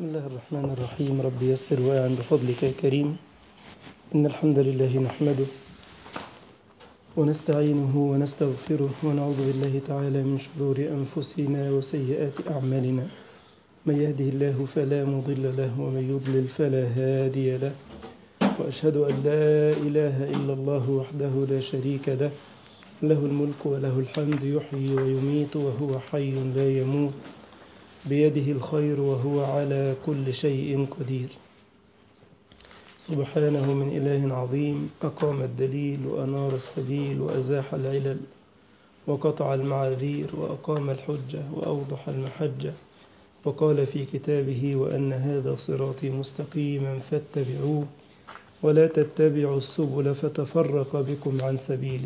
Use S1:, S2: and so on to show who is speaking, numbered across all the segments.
S1: بسم الله الرحمن الرحيم رب يسر واعن بفضلك يا كريم إن الحمد لله نحمده ونستعينه ونستغفره ونعوذ بالله تعالى من شرور أنفسنا وسيئات أعمالنا من يهده الله فلا مضل له ومن يضلل فلا هادي له وأشهد أن لا إله إلا الله وحده لا شريك له له الملك وله الحمد يحيي ويميت وهو حي لا يموت بيده الخير وهو على كل شيء قدير سبحانه من إله عظيم أقام الدليل وأنار السبيل وأزاح العلل وقطع المعاذير وأقام الحجة وأوضح المحجة وقال في كتابه وأن هذا صراطي مستقيما فاتبعوه ولا تتبعوا السبل فتفرق بكم عن سبيله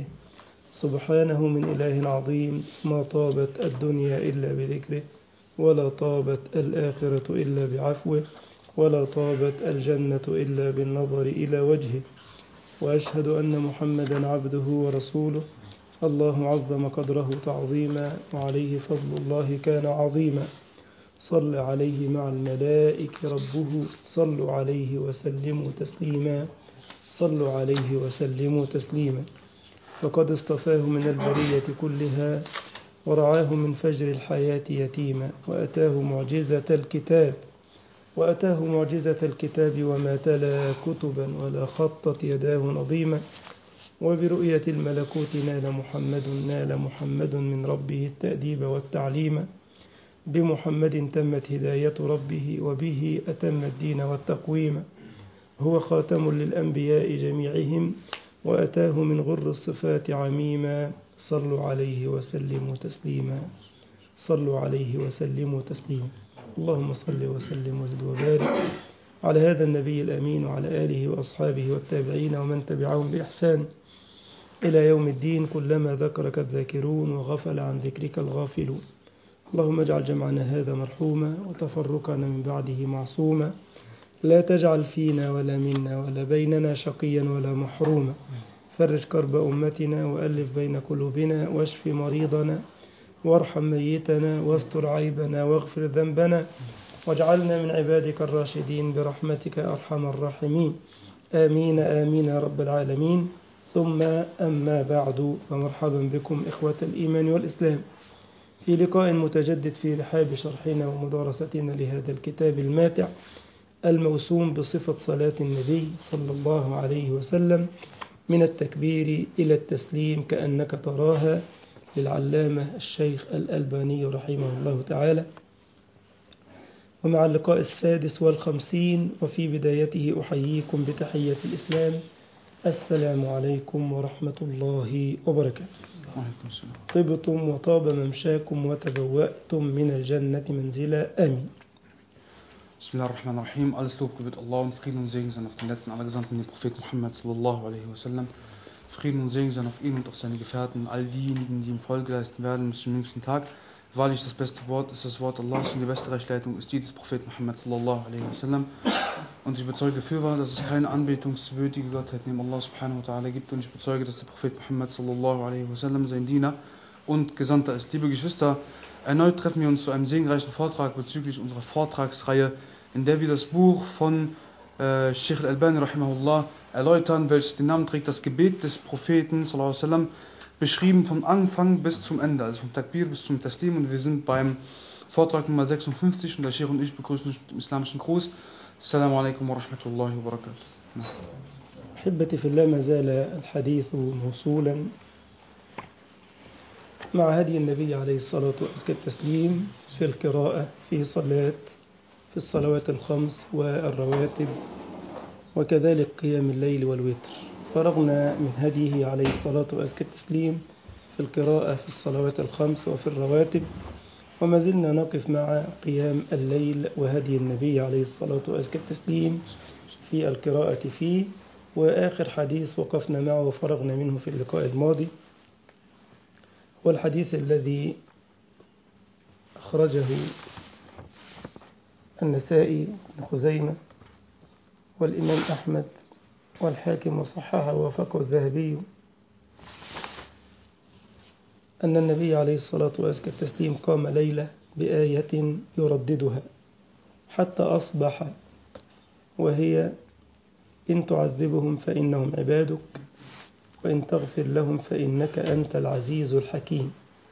S1: سبحانه من إله عظيم ما طابت الدنيا إلا بذكره ولا طابت الآخرة إلا بعفوه ولا طابت الجنة إلا بالنظر إلى وجهه وأشهد أن محمدا عبده ورسوله الله عظم قدره تعظيما وعليه فضل الله كان عظيما صل عليه مع الملائكة ربه صلوا عليه وسلموا تسليما صلوا عليه وسلموا تسليما فقد اصطفاه من البرية كلها ورعاه من فجر الحياة يتيما وأتاه معجزة الكتاب وأتاه معجزة الكتاب وما تلا كتبا ولا خطت يداه نظيما وبرؤية الملكوت نال محمد نال محمد من ربه التأديب والتعليم بمحمد تمت هداية ربه وبه أتم الدين والتقويم هو خاتم للأنبياء جميعهم وأتاه من غر الصفات عميما صلوا عليه وسلموا تسليما صلوا عليه وسلموا تسليما اللهم صل وسلم وزد وبارك على هذا النبي الأمين وعلى آله وأصحابه والتابعين ومن تبعهم بإحسان إلى يوم الدين كلما ذكرك الذاكرون وغفل عن ذكرك الغافلون اللهم اجعل جمعنا هذا مرحوما وتفرقنا من بعده معصوما لا تجعل فينا ولا منا ولا بيننا شقيا ولا محروما فرج كرب أمتنا وألف بين قلوبنا واشف مريضنا وارحم ميتنا واستر عيبنا واغفر ذنبنا واجعلنا من عبادك الراشدين برحمتك أرحم الراحمين آمين آمين يا رب العالمين ثم أما بعد فمرحبا بكم إخوة الإيمان والإسلام في لقاء متجدد في رحاب شرحنا ومدارستنا لهذا الكتاب الماتع الموسوم بصفة صلاة النبي صلى الله عليه وسلم من التكبير إلى التسليم كأنك تراها للعلامة الشيخ الألباني رحمه الله تعالى ومع اللقاء السادس والخمسين وفي بدايته أحييكم بتحية الإسلام السلام عليكم ورحمة الله وبركاته طبتم وطاب ممشاكم وتبوأتم من الجنة منزلا آمين
S2: Bismillahirrahmanirrahim. Alles Lob gebührt Allah und Frieden und Segen sein auf den letzten Allergesandten, den Propheten Muhammad sallallahu alaihi wasallam. Frieden und Segen sein auf ihn und auf seine Gefährten, all diejenigen, die ihm Folge leisten werden bis zum jüngsten Tag. Wahrlich das beste Wort ist das Wort Allahs und die beste Rechtleitung ist die des Propheten Muhammad sallallahu alaihi wasallam. Und ich bezeuge fürwahr, dass es keine anbetungswürdige Gottheit neben Allah subhanahu wa ta'ala gibt und ich bezeuge, dass der Prophet Muhammad sallallahu alaihi wasallam sein Diener und Gesandter ist. Liebe Geschwister, Erneut treffen wir uns zu einem segenreichen Vortrag bezüglich unserer Vortragsreihe, in der wir das Buch von äh, Sheikh al-Albani rahimahullah erläutern, welches den Namen trägt, das Gebet des Propheten sallallahu alaihi wasallam, beschrieben vom Anfang bis zum Ende, also vom Takbir bis zum Taslim und wir sind beim Vortrag Nummer 56 und der Sheikh und ich begrüßen uns mit dem islamischen Gruß. Assalamu alaikum wa rahmatullahi wa barakatuh.
S1: أحبتي في الله ما زال الحديث موصولا مع هدي النبي عليه الصلاة وأزكى التسليم في القراءة في صلاة في الصلوات الخمس والرواتب وكذلك قيام الليل والوتر فرغنا من هديه عليه الصلاة وأزكى التسليم في القراءة في الصلوات الخمس وفي الرواتب وما زلنا نقف مع قيام الليل وهدي النبي عليه الصلاة وأزكى التسليم في القراءة فيه وآخر حديث وقفنا معه وفرغنا منه في اللقاء الماضي والحديث الذي أخرجه النسائي بن خزيمة والإمام أحمد والحاكم وصححه ووافقه الذهبي أن النبي عليه الصلاة والسلام التسليم قام ليلة بآية يرددها حتى أصبح وهي إن تعذبهم فإنهم عبادك وإن تغفر لهم فإنك أنت العزيز الحكيم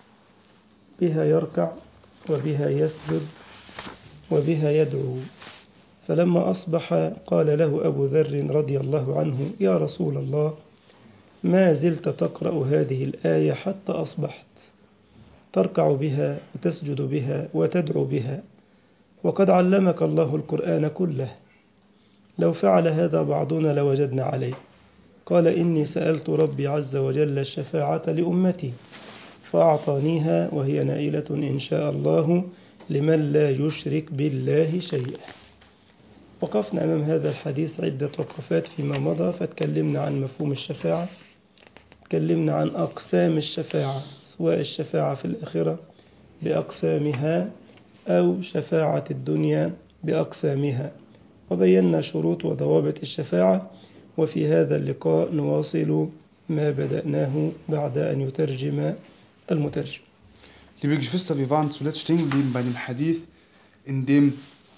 S1: بها يركع وبها يسجد وبها يدعو فلما أصبح قال له أبو ذر رضي الله عنه يا رسول الله ما زلت تقرأ هذه الآية حتى أصبحت تركع بها وتسجد بها وتدعو بها وقد علمك الله القرآن كله لو فعل هذا بعضنا لوجدنا عليه قال إني سألت ربي عز وجل الشفاعة لأمتي فأعطانيها وهي نائلة إن شاء الله لمن لا يشرك بالله شيئا وقفنا أمام هذا الحديث عدة وقفات فيما مضى فتكلمنا عن مفهوم الشفاعة تكلمنا عن أقسام الشفاعة سواء الشفاعة في الآخرة بأقسامها أو شفاعة الدنيا بأقسامها وبينا شروط وضوابط الشفاعة وفي هذا اللقاء نواصل ما بدأناه بعد أن يترجم المترجم
S2: Liebe Geschwister, wir waren zuletzt stehen geblieben bei dem Hadith, in dem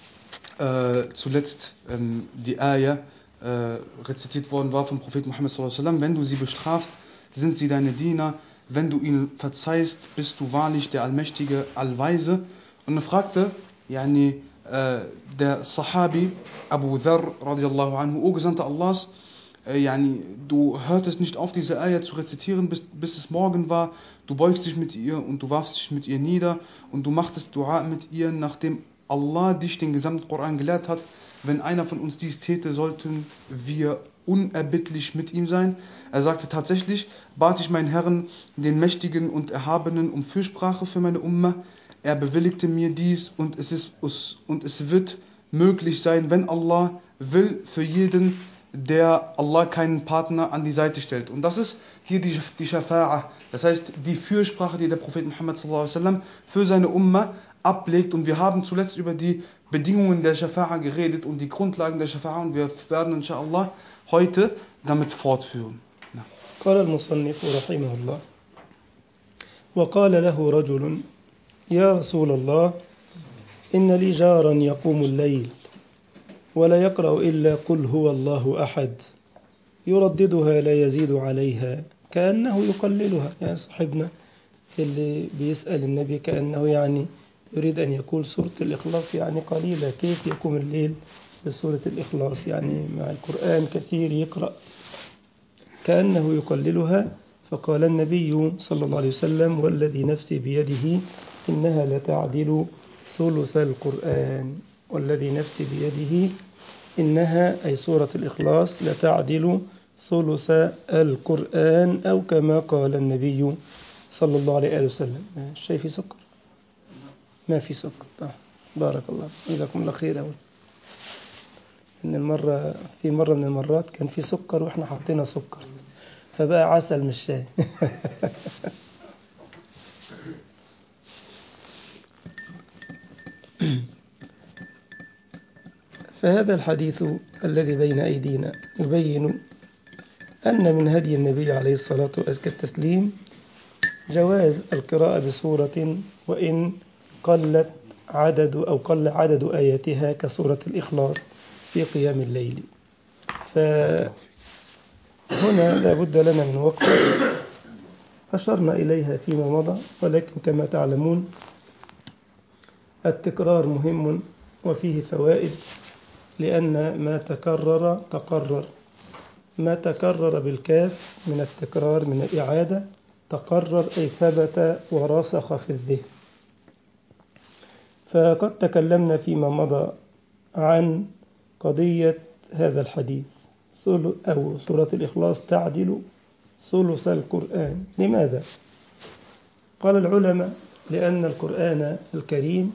S2: äh, zuletzt ähm, die Ayah äh, rezitiert worden war vom Propheten Muhammad sallallahu alaihi wasallam. Wenn du sie bestrafst, sind sie deine Diener. Wenn du ihnen verzeihst, bist du wahrlich der Allmächtige, Allweise. Und er fragte, yani, äh, der Sahabi Abu Dharr radiallahu anhu, O Gesandter Allahs, äh, yani, du hörtest nicht auf, diese Ayah zu rezitieren, bis, bis es morgen war. Du beugst dich mit ihr und du warfst dich mit ihr nieder und du machtest Dua mit ihr, nachdem Allah dich den gesamten Koran gelehrt hat. Wenn einer von uns dies täte, sollten wir unerbittlich mit ihm sein. Er sagte tatsächlich, bat ich meinen Herrn, den Mächtigen und Erhabenen, um Fürsprache für meine Umma. Er bewilligte mir dies und es, ist, und es wird möglich sein, wenn Allah will, für jeden, der Allah keinen Partner an die Seite stellt. Und das ist hier die, die Shafa'a, das heißt die Fürsprache, die der Prophet Muhammad sallam, für seine Umma ablegt. Und wir haben zuletzt über die Bedingungen der Shafa'a geredet und die Grundlagen der Shafa'a und wir werden inshallah heute damit fortführen. Ja.
S1: قال المصنف رحمه الله وقال له رجل يا رسول الله إن لي جارا يقوم الليل ولا يقرأ إلا قل هو الله أحد يرددها لا يزيد عليها كأنه يقللها يعني صاحبنا اللي بيسأل النبي كأنه يعني يريد أن يقول سورة الإخلاص يعني قليلة كيف يقوم الليل بسورة الإخلاص يعني مع القرآن كثير يقرأ كأنه يقللها فقال النبي صلى الله عليه وسلم والذي نفسي بيده إنها لتعدل ثلث القرآن والذي نفسي بيده إنها أي سورة الإخلاص لتعدل ثلث القرآن أو كما قال النبي صلى الله عليه وسلم الشيء في سكر ما في سكر طيب. بارك الله جزاكم الله خير أول إن المرة في مرة من المرات كان في سكر وإحنا حطينا سكر فبقى عسل مش شاي فهذا الحديث الذي بين أيدينا يبين أن من هدي النبي عليه الصلاة وأزكى التسليم جواز القراءة بسورة وإن قلت عدد أو قل عدد آياتها كسورة الإخلاص في قيام الليل فهنا لا بد لنا من وقفة أشرنا إليها فيما مضى ولكن كما تعلمون التكرار مهم وفيه فوائد لأن ما تكرر تقرر ما تكرر بالكاف من التكرار من الإعادة تقرر أي ثبت ورسخ في الذهن فقد تكلمنا فيما مضى عن قضية هذا الحديث أو سورة الإخلاص تعدل ثلث القرآن لماذا؟ قال العلماء لأن القرآن الكريم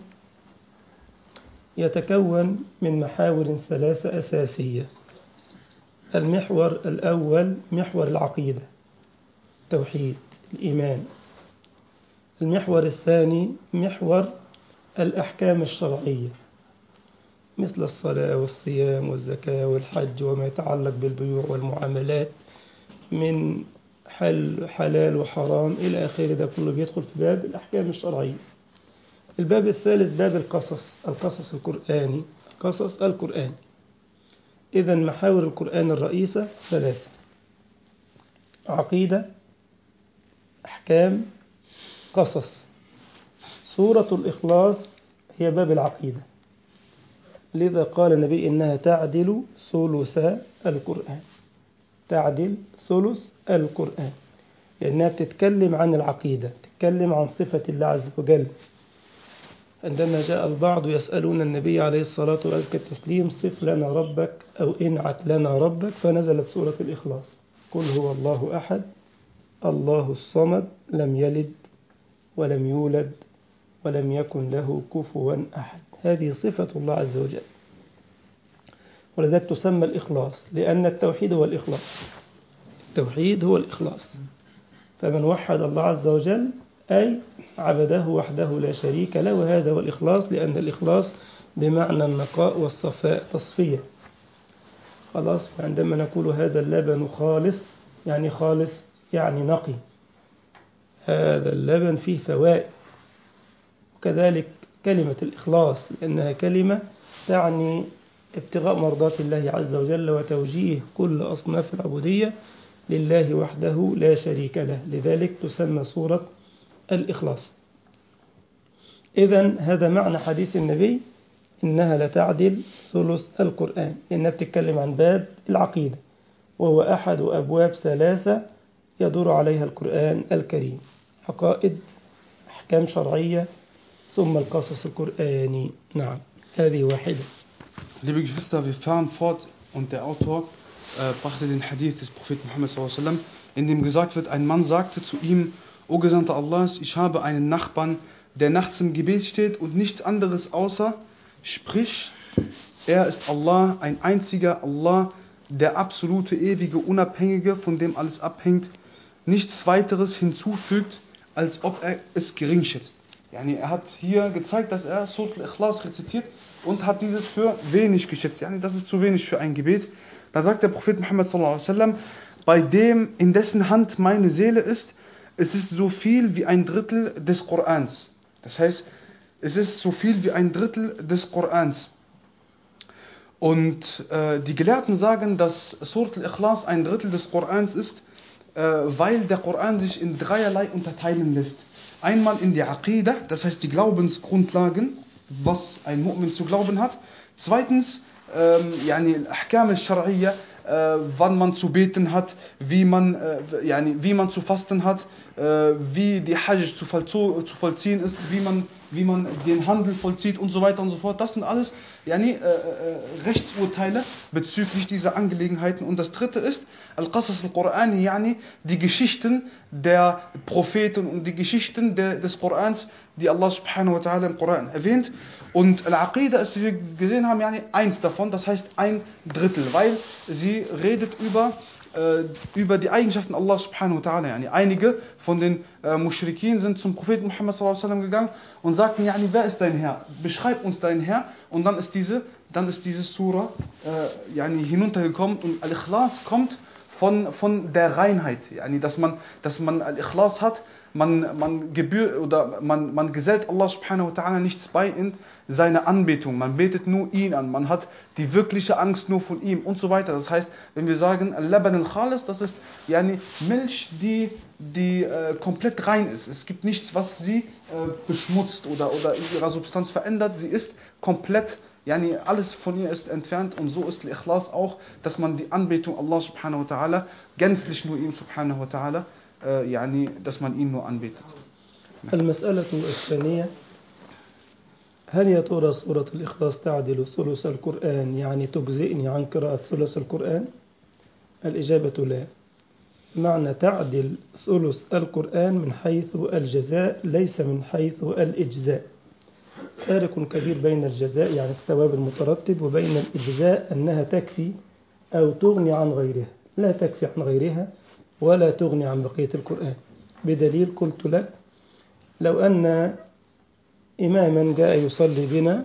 S1: يتكون من محاور ثلاثة أساسية المحور الأول محور العقيدة توحيد الإيمان المحور الثاني محور الأحكام الشرعية مثل الصلاة والصيام والزكاة والحج وما يتعلق بالبيوع والمعاملات من حل حلال وحرام إلى آخره ده كله بيدخل في باب الأحكام الشرعية الباب الثالث باب القصص القصص القرآني قصص القرآن إذا محاور القرآن الرئيسة ثلاثة عقيدة أحكام قصص سورة الإخلاص هي باب العقيدة لذا قال النبي إنها تعدل ثلث القرآن تعدل ثلث القرآن لأنها بتتكلم عن العقيدة تتكلم عن صفة الله عز وجل عندما جاء البعض يسألون النبي عليه الصلاة وأزكى التسليم صف لنا ربك أو انعت لنا ربك فنزلت سورة الإخلاص قل هو الله أحد الله الصمد لم يلد ولم يولد ولم يكن له كفوا أحد هذه صفة الله عز وجل ولذلك تسمى الإخلاص لأن التوحيد هو الإخلاص التوحيد هو الإخلاص فمن وحد الله عز وجل أي عبده وحده لا شريك له وهذا هو الإخلاص لأن الإخلاص بمعنى النقاء والصفاء تصفية خلاص عندما نقول هذا اللبن خالص يعني خالص يعني نقي هذا اللبن فيه فوائد وكذلك كلمة الإخلاص لأنها كلمة تعني ابتغاء مرضات الله عز وجل وتوجيه كل أصناف العبودية لله وحده لا شريك له لذلك تسمى سورة الإخلاص إذا هذا معنى حديث النبي إنها لتعدل ثلث القرآن لأنها بتتكلم عن باب العقيدة وهو أحد أبواب ثلاثة يدور عليها القرآن الكريم عقائد أحكام شرعية ثم القصص القرآني نعم هذه واحدة
S2: Liebe Geschwister, wir fahren fort und der Autor äh, brachte den Hadith des Propheten Muhammad sallam, in dem gesagt wird, ein Mann sagte zu ihm, O Gesandter Allahs, ich habe einen Nachbarn, der nachts im Gebet steht und nichts anderes außer, sprich, er ist Allah, ein einziger Allah, der absolute, ewige, unabhängige, von dem alles abhängt, nichts weiteres hinzufügt, als ob er es gering schätzt. Yani er hat hier gezeigt, dass er Surat al-Ikhlas rezitiert und hat dieses für wenig geschätzt. Yani das ist zu wenig für ein Gebet. Da sagt der Prophet Muhammad sallallahu alaihi wasallam, bei dem in dessen Hand meine Seele ist, es ist so viel wie ein Drittel des Korans. Das heißt, es ist so viel wie ein Drittel des Korans. Und äh, die Gelehrten sagen, dass Surat al-Ikhlas ein Drittel des Korans ist, äh, weil der Koran sich in dreierlei unterteilen lässt. Einmal in die Aqidah, das heißt die Glaubensgrundlagen, was ein Mu'min zu glauben hat. Zweitens, ähm, yani Ahkam al-Shar'iyya, äh, wann man zu beten hat, wie man, äh, yani, wie man zu fasten hat, äh, wie die Hajj zu, vollzo- zu vollziehen ist, wie man, wie man den Handel vollzieht und so weiter und so fort. Das sind alles yani, äh, äh, Rechtsurteile bezüglich dieser Angelegenheiten. Und das dritte ist Al-Qasas al-Qur'ani, yani, die Geschichten der Propheten und die Geschichten der, des Korans, die Allah subhanahu wa ta'ala im Koran erwähnt. Und Al-Aqidah ist, wie wir gesehen haben, yani, eins davon, das heißt ein Drittel, weil sie redet über äh, über die Eigenschaften Allah subhanahu wa ta'ala. Yani einige von den äh, Mushrikin sind zum Propheten Muhammad sallallahu alaihi wasallam gegangen und sagten, yani, wer ist dein Herr? Beschreib uns deinen Herr. Und dann ist diese, dann ist diese Surah äh, yani, hinuntergekommen und Al-Ikhlas kommt von, von der Reinheit. Yani, dass man, dass man Al-Ikhlas hat, man, man, gebühr, oder man, man gesellt Allah subhanahu wa ta'ala nichts bei in seiner Anbetung. Man betet nur ihn an. Man hat die wirkliche Angst nur von ihm und so weiter. Das heißt, wenn wir sagen Al-Laban al-Khalis, das ist yani Milch, die, die äh, komplett rein ist. Es gibt nichts, was sie äh, beschmutzt oder, oder in ihrer Substanz verändert. Sie ist komplett Yani alles von ihr ist entfernt und so ist Ikhlas auch, dass man die Anbetung Allah subhanahu wa ta'ala gänzlich nur ihm subhanahu wa ta'ala äh, yani, dass man ihn nur anbetet.
S1: المسألة الثانية هل يا ترى سورة الإخلاص تعدل ثلث القرآن يعني تجزئني عن قراءة ثلث القرآن الإجابة لا معنى تعدل ثلث القرآن من حيث الجزاء ليس من حيث الإجزاء فارق كبير بين الجزاء يعني الثواب المترتب وبين الإجزاء أنها تكفي أو تغني عن غيرها لا تكفي عن غيرها ولا تغني عن بقية القرآن بدليل قلت لك لو أن إماما جاء يصلي بنا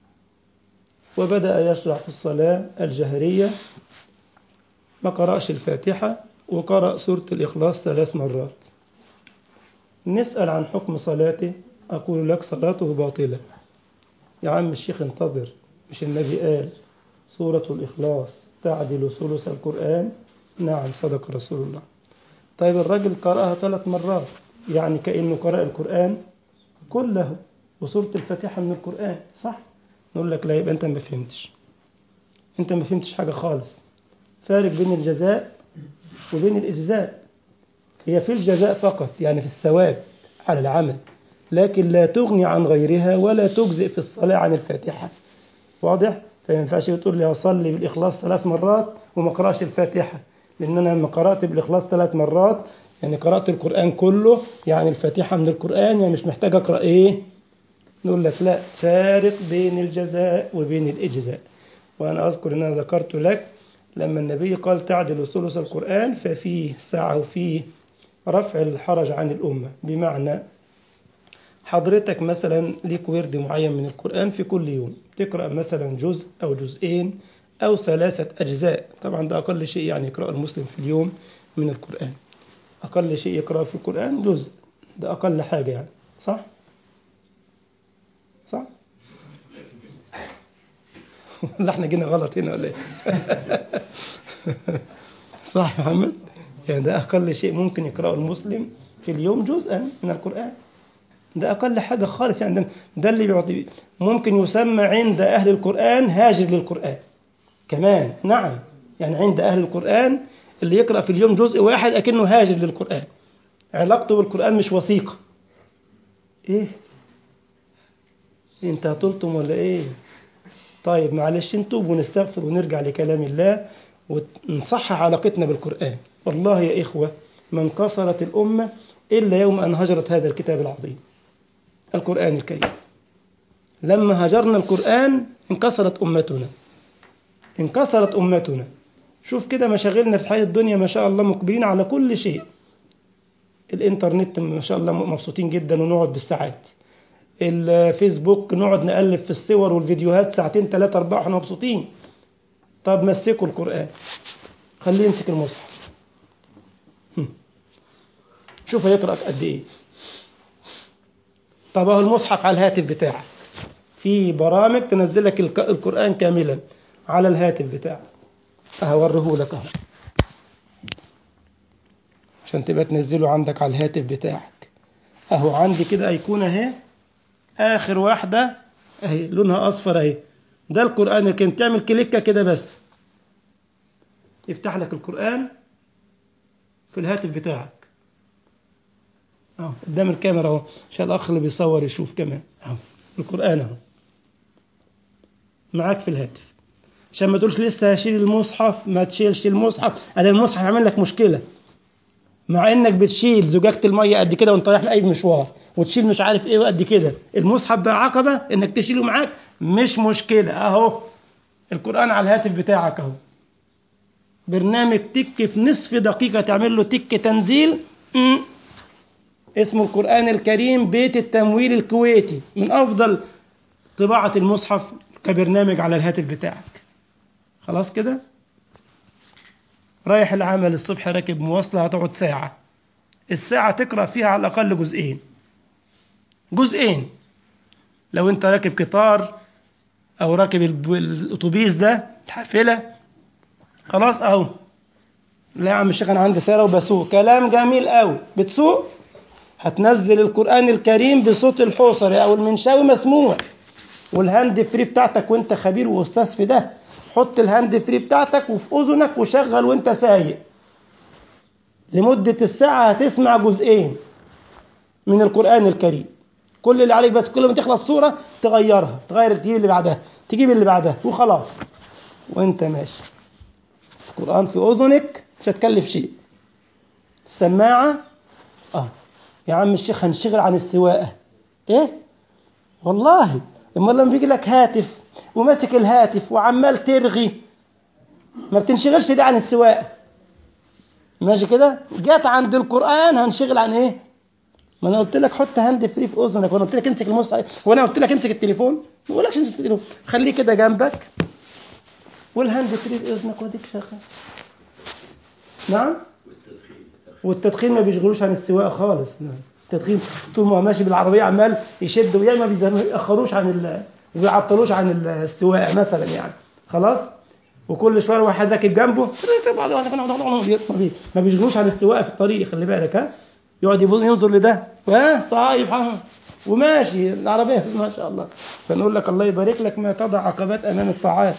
S1: وبدأ يشرع في الصلاة الجهرية ما قرأش الفاتحة وقرأ سورة الإخلاص ثلاث مرات نسأل عن حكم صلاته أقول لك صلاته باطلة يا عم الشيخ انتظر مش النبي قال سورة الإخلاص تعدل ثلث القرآن نعم صدق رسول الله طيب الراجل قرأها ثلاث مرات يعني كأنه قرأ القرآن كله وسورة الفاتحة من القرآن صح نقول لك لا يبقى أنت ما فهمتش أنت ما فهمتش حاجة خالص فارق بين الجزاء وبين الإجزاء هي في الجزاء فقط يعني في الثواب على العمل لكن لا تغني عن غيرها ولا تجزئ في الصلاة عن الفاتحة واضح؟ فما ينفعش تقول لي أصلي بالإخلاص ثلاث مرات وما أقرأش الفاتحة لأن أنا لما قرأت بالإخلاص ثلاث مرات يعني قرأت القرآن كله يعني الفاتحة من القرآن يعني مش محتاج أقرأ إيه؟ نقول لك لا فارق بين الجزاء وبين الإجزاء وأنا أذكر أن أنا ذكرت لك لما النبي قال تعدل ثلث القرآن ففيه سعة وفيه رفع الحرج عن الأمة بمعنى حضرتك مثلا ليك ورد معين من القرآن في كل يوم تقرأ مثلا جزء أو جزئين أو ثلاثة أجزاء طبعا ده أقل شيء يعني يقرأ المسلم في اليوم من القرآن أقل شيء يقرأ في القرآن جزء ده أقل حاجة يعني صح؟ صح؟ لا احنا جينا غلط هنا ولا ايه؟ صح يا محمد؟ يعني ده أقل شيء ممكن يقرأه المسلم في اليوم جزءا من القرآن ده أقل حاجة خالص يعني ده, ده اللي بيعطي ممكن يسمى عند أهل القرآن هاجر للقرآن كمان نعم يعني عند أهل القرآن اللي يقرأ في اليوم جزء واحد أكنه هاجر للقرآن علاقته بالقرآن مش وثيقة إيه أنت هتلطم ولا إيه طيب معلش نتوب ونستغفر ونرجع لكلام الله ونصحح علاقتنا بالقرآن والله يا إخوة ما انكسرت الأمة إلا يوم أن هجرت هذا الكتاب العظيم القرآن الكريم لما هجرنا القرآن انكسرت أمتنا انكسرت أمتنا شوف كده مشاغلنا في حياة الدنيا ما شاء الله مقبلين على كل شيء الإنترنت ما شاء الله مبسوطين جدا ونقعد بالساعات الفيسبوك نقعد نقلب في الصور والفيديوهات ساعتين ثلاثة أربعة احنا مبسوطين طب مسكوا القرآن خليه يمسك المصحف شوف هيقرأ قد إيه طب اهو المصحف على الهاتف بتاعك في برامج تنزل لك القرآن كاملا على الهاتف بتاعك هوريه لك اهو عشان تبقى تنزله عندك على الهاتف بتاعك اهو عندي كده ايقونه اهي اخر واحده اهي لونها اصفر اهي ده القرآن الكريم تعمل كليكه كده بس يفتح لك القرآن في الهاتف بتاعك اهو قدام الكاميرا اهو عشان الاخ اللي بيصور يشوف كمان اهو القران اهو معاك في الهاتف عشان ما تقولش لسه هشيل المصحف ما تشيلش المصحف انا المصحف هيعمل لك مشكله مع انك بتشيل زجاجه الميه قد كده وانت رايح لاي مشوار وتشيل مش عارف ايه قد كده المصحف بقى عقبه انك تشيله معاك مش مشكله اهو القران على الهاتف بتاعك اهو برنامج تك في نصف دقيقه تعمل له تك تنزيل م- اسمه القرآن الكريم بيت التمويل الكويتي من أفضل طباعة المصحف كبرنامج على الهاتف بتاعك خلاص كده رايح العمل الصبح راكب مواصلة هتقعد ساعة الساعة تقرأ فيها على الأقل جزئين جزئين لو أنت راكب قطار أو راكب الأتوبيس ده حافلة خلاص أهو لا يا عم الشيخ أنا عندي سيارة وبسوق كلام جميل قوي بتسوق هتنزل القرآن الكريم بصوت الحوصري أو المنشاوي مسموع والهاند فري بتاعتك وانت خبير واستاذ في ده حط الهاند فري بتاعتك وفي اذنك وشغل وانت سايق لمدة الساعة هتسمع جزئين من القرآن الكريم كل اللي عليك بس كل ما تخلص صورة تغيرها تغير تجيب اللي بعدها تجيب اللي بعدها وخلاص وانت ماشي القرآن في أذنك مش هتكلف شيء السماعة اه يا عم الشيخ هنشغل عن السواقة ايه والله اما لما بيجي لك هاتف وماسك الهاتف وعمال ترغي ما بتنشغلش دي عن السواقة ماشي كده جت عند القرآن هنشغل عن ايه ما انا قلت لك حط هاند فري في اذنك وانا قلت لك امسك المصحف وانا قلت لك امسك التليفون ما بقولكش امسك التليفون خليه كده جنبك والهاند فري في اذنك واديك شغال نعم والتدخين ما بيشغلوش عن السواقه خالص نعم تدخين طول ما هو ماشي بالعربيه عمال يشد ويعمل ما بيأخروش عن ال... ويعطلوش عن السواقه مثلا يعني خلاص وكل شويه واحد راكب جنبه ما بيشغلوش عن السواقه في الطريق خلي بالك ها يقعد يبص ينظر لده ها طيب ها وماشي العربيه ما شاء الله فنقول لك الله يبارك لك ما تضع عقبات امام الطاعات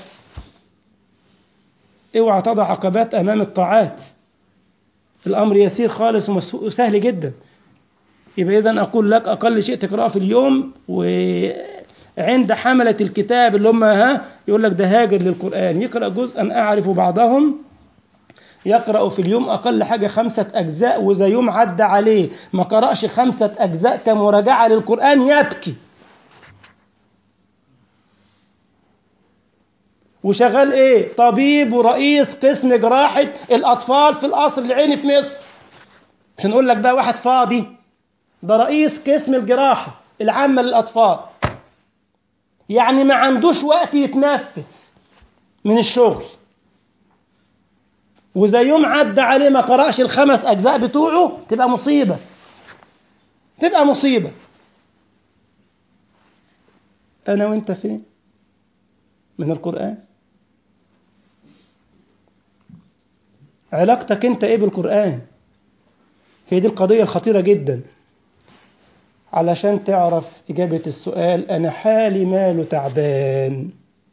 S1: اوعى تضع عقبات امام الطاعات الامر يسير خالص وسهل جدا يبقى اذا اقول لك اقل شيء تقراه في اليوم وعند حمله الكتاب اللي هم ها يقول لك ده هاجر للقران يقرا جزءا اعرف بعضهم يقرأ في اليوم أقل حاجة خمسة أجزاء وإذا يوم عدى عليه ما قرأش خمسة أجزاء كمراجعة للقرآن يبكي وشغال إيه؟ طبيب ورئيس قسم جراحة الأطفال في القصر العيني في مصر مش نقول لك بقى واحد فاضي ده رئيس قسم الجراحة العامة للأطفال يعني ما عندوش وقت يتنفس من الشغل وإذا يوم عدى عليه ما قرأش الخمس أجزاء بتوعه تبقى مصيبة تبقى مصيبة أنا وأنت فين من القرآن علاقتك أنت إيه بالقرآن هي دي القضية الخطيرة جدا علشان تعرف إجابة السؤال أنا حالي ماله تعبان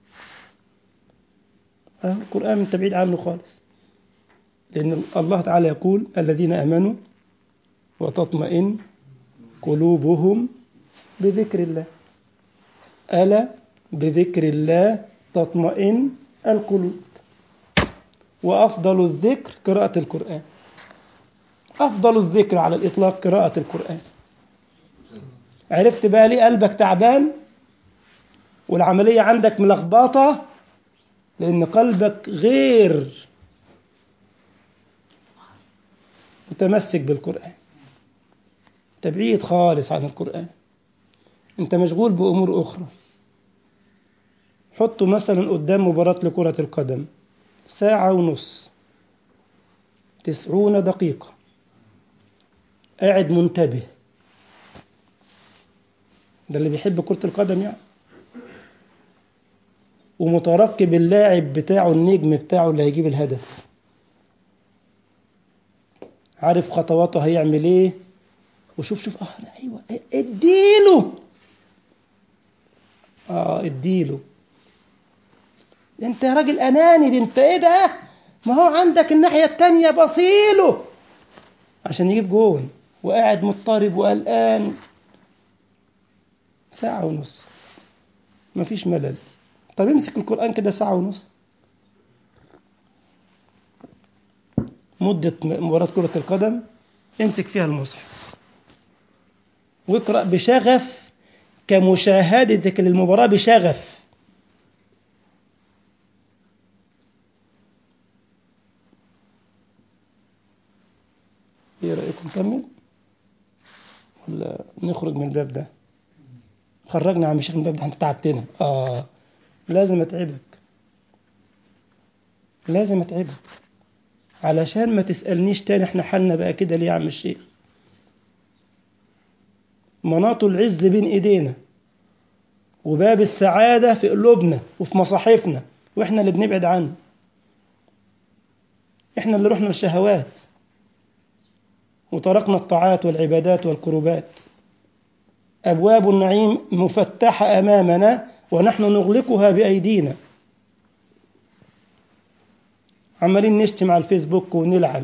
S1: أه القرآن أنت بعيد عنه خالص لأن الله تعالى يقول الذين آمنوا وتطمئن قلوبهم بذكر الله ألا بذكر الله تطمئن القلوب وأفضل الذكر قراءة القرآن أفضل الذكر على الإطلاق قراءة القرآن عرفت بقى ليه قلبك تعبان والعملية عندك ملخبطة لأن قلبك غير متمسك بالقرآن أنت بعيد خالص عن القرآن أنت مشغول بأمور أخرى حطه مثلا قدام مباراة لكرة القدم ساعة ونص تسعون دقيقة قاعد منتبه ده اللي بيحب كرة القدم يعني ومترقب اللاعب بتاعه النجم بتاعه اللي هيجيب الهدف عارف خطواته هيعمل ايه وشوف شوف اه ايوه اديله اه اديله انت يا راجل اناني دي انت ايه ده ما هو عندك الناحيه التانية بصيله عشان يجيب جون وقاعد مضطرب وقلقان ساعة ونص مفيش ملل طب امسك القرآن كده ساعة ونص مدة مباراة كرة القدم امسك فيها المصحف واقرأ بشغف كمشاهدتك للمباراة بشغف ايه رأيكم نكمل ولا نخرج من الباب ده خرجنا عم الشيخ من الباب ده انت تعبتنا اه لازم اتعبك لازم اتعبك علشان ما تسألنيش تاني احنا حالنا بقى كده ليه يا عم الشيخ مناط العز بين ايدينا وباب السعادة في قلوبنا وفي مصاحفنا واحنا اللي بنبعد عنه احنا اللي رحنا للشهوات وتركنا الطاعات والعبادات والقربات أبواب النعيم مفتحة أمامنا ونحن نغلقها بأيدينا عمالين نشتم على الفيسبوك ونلعن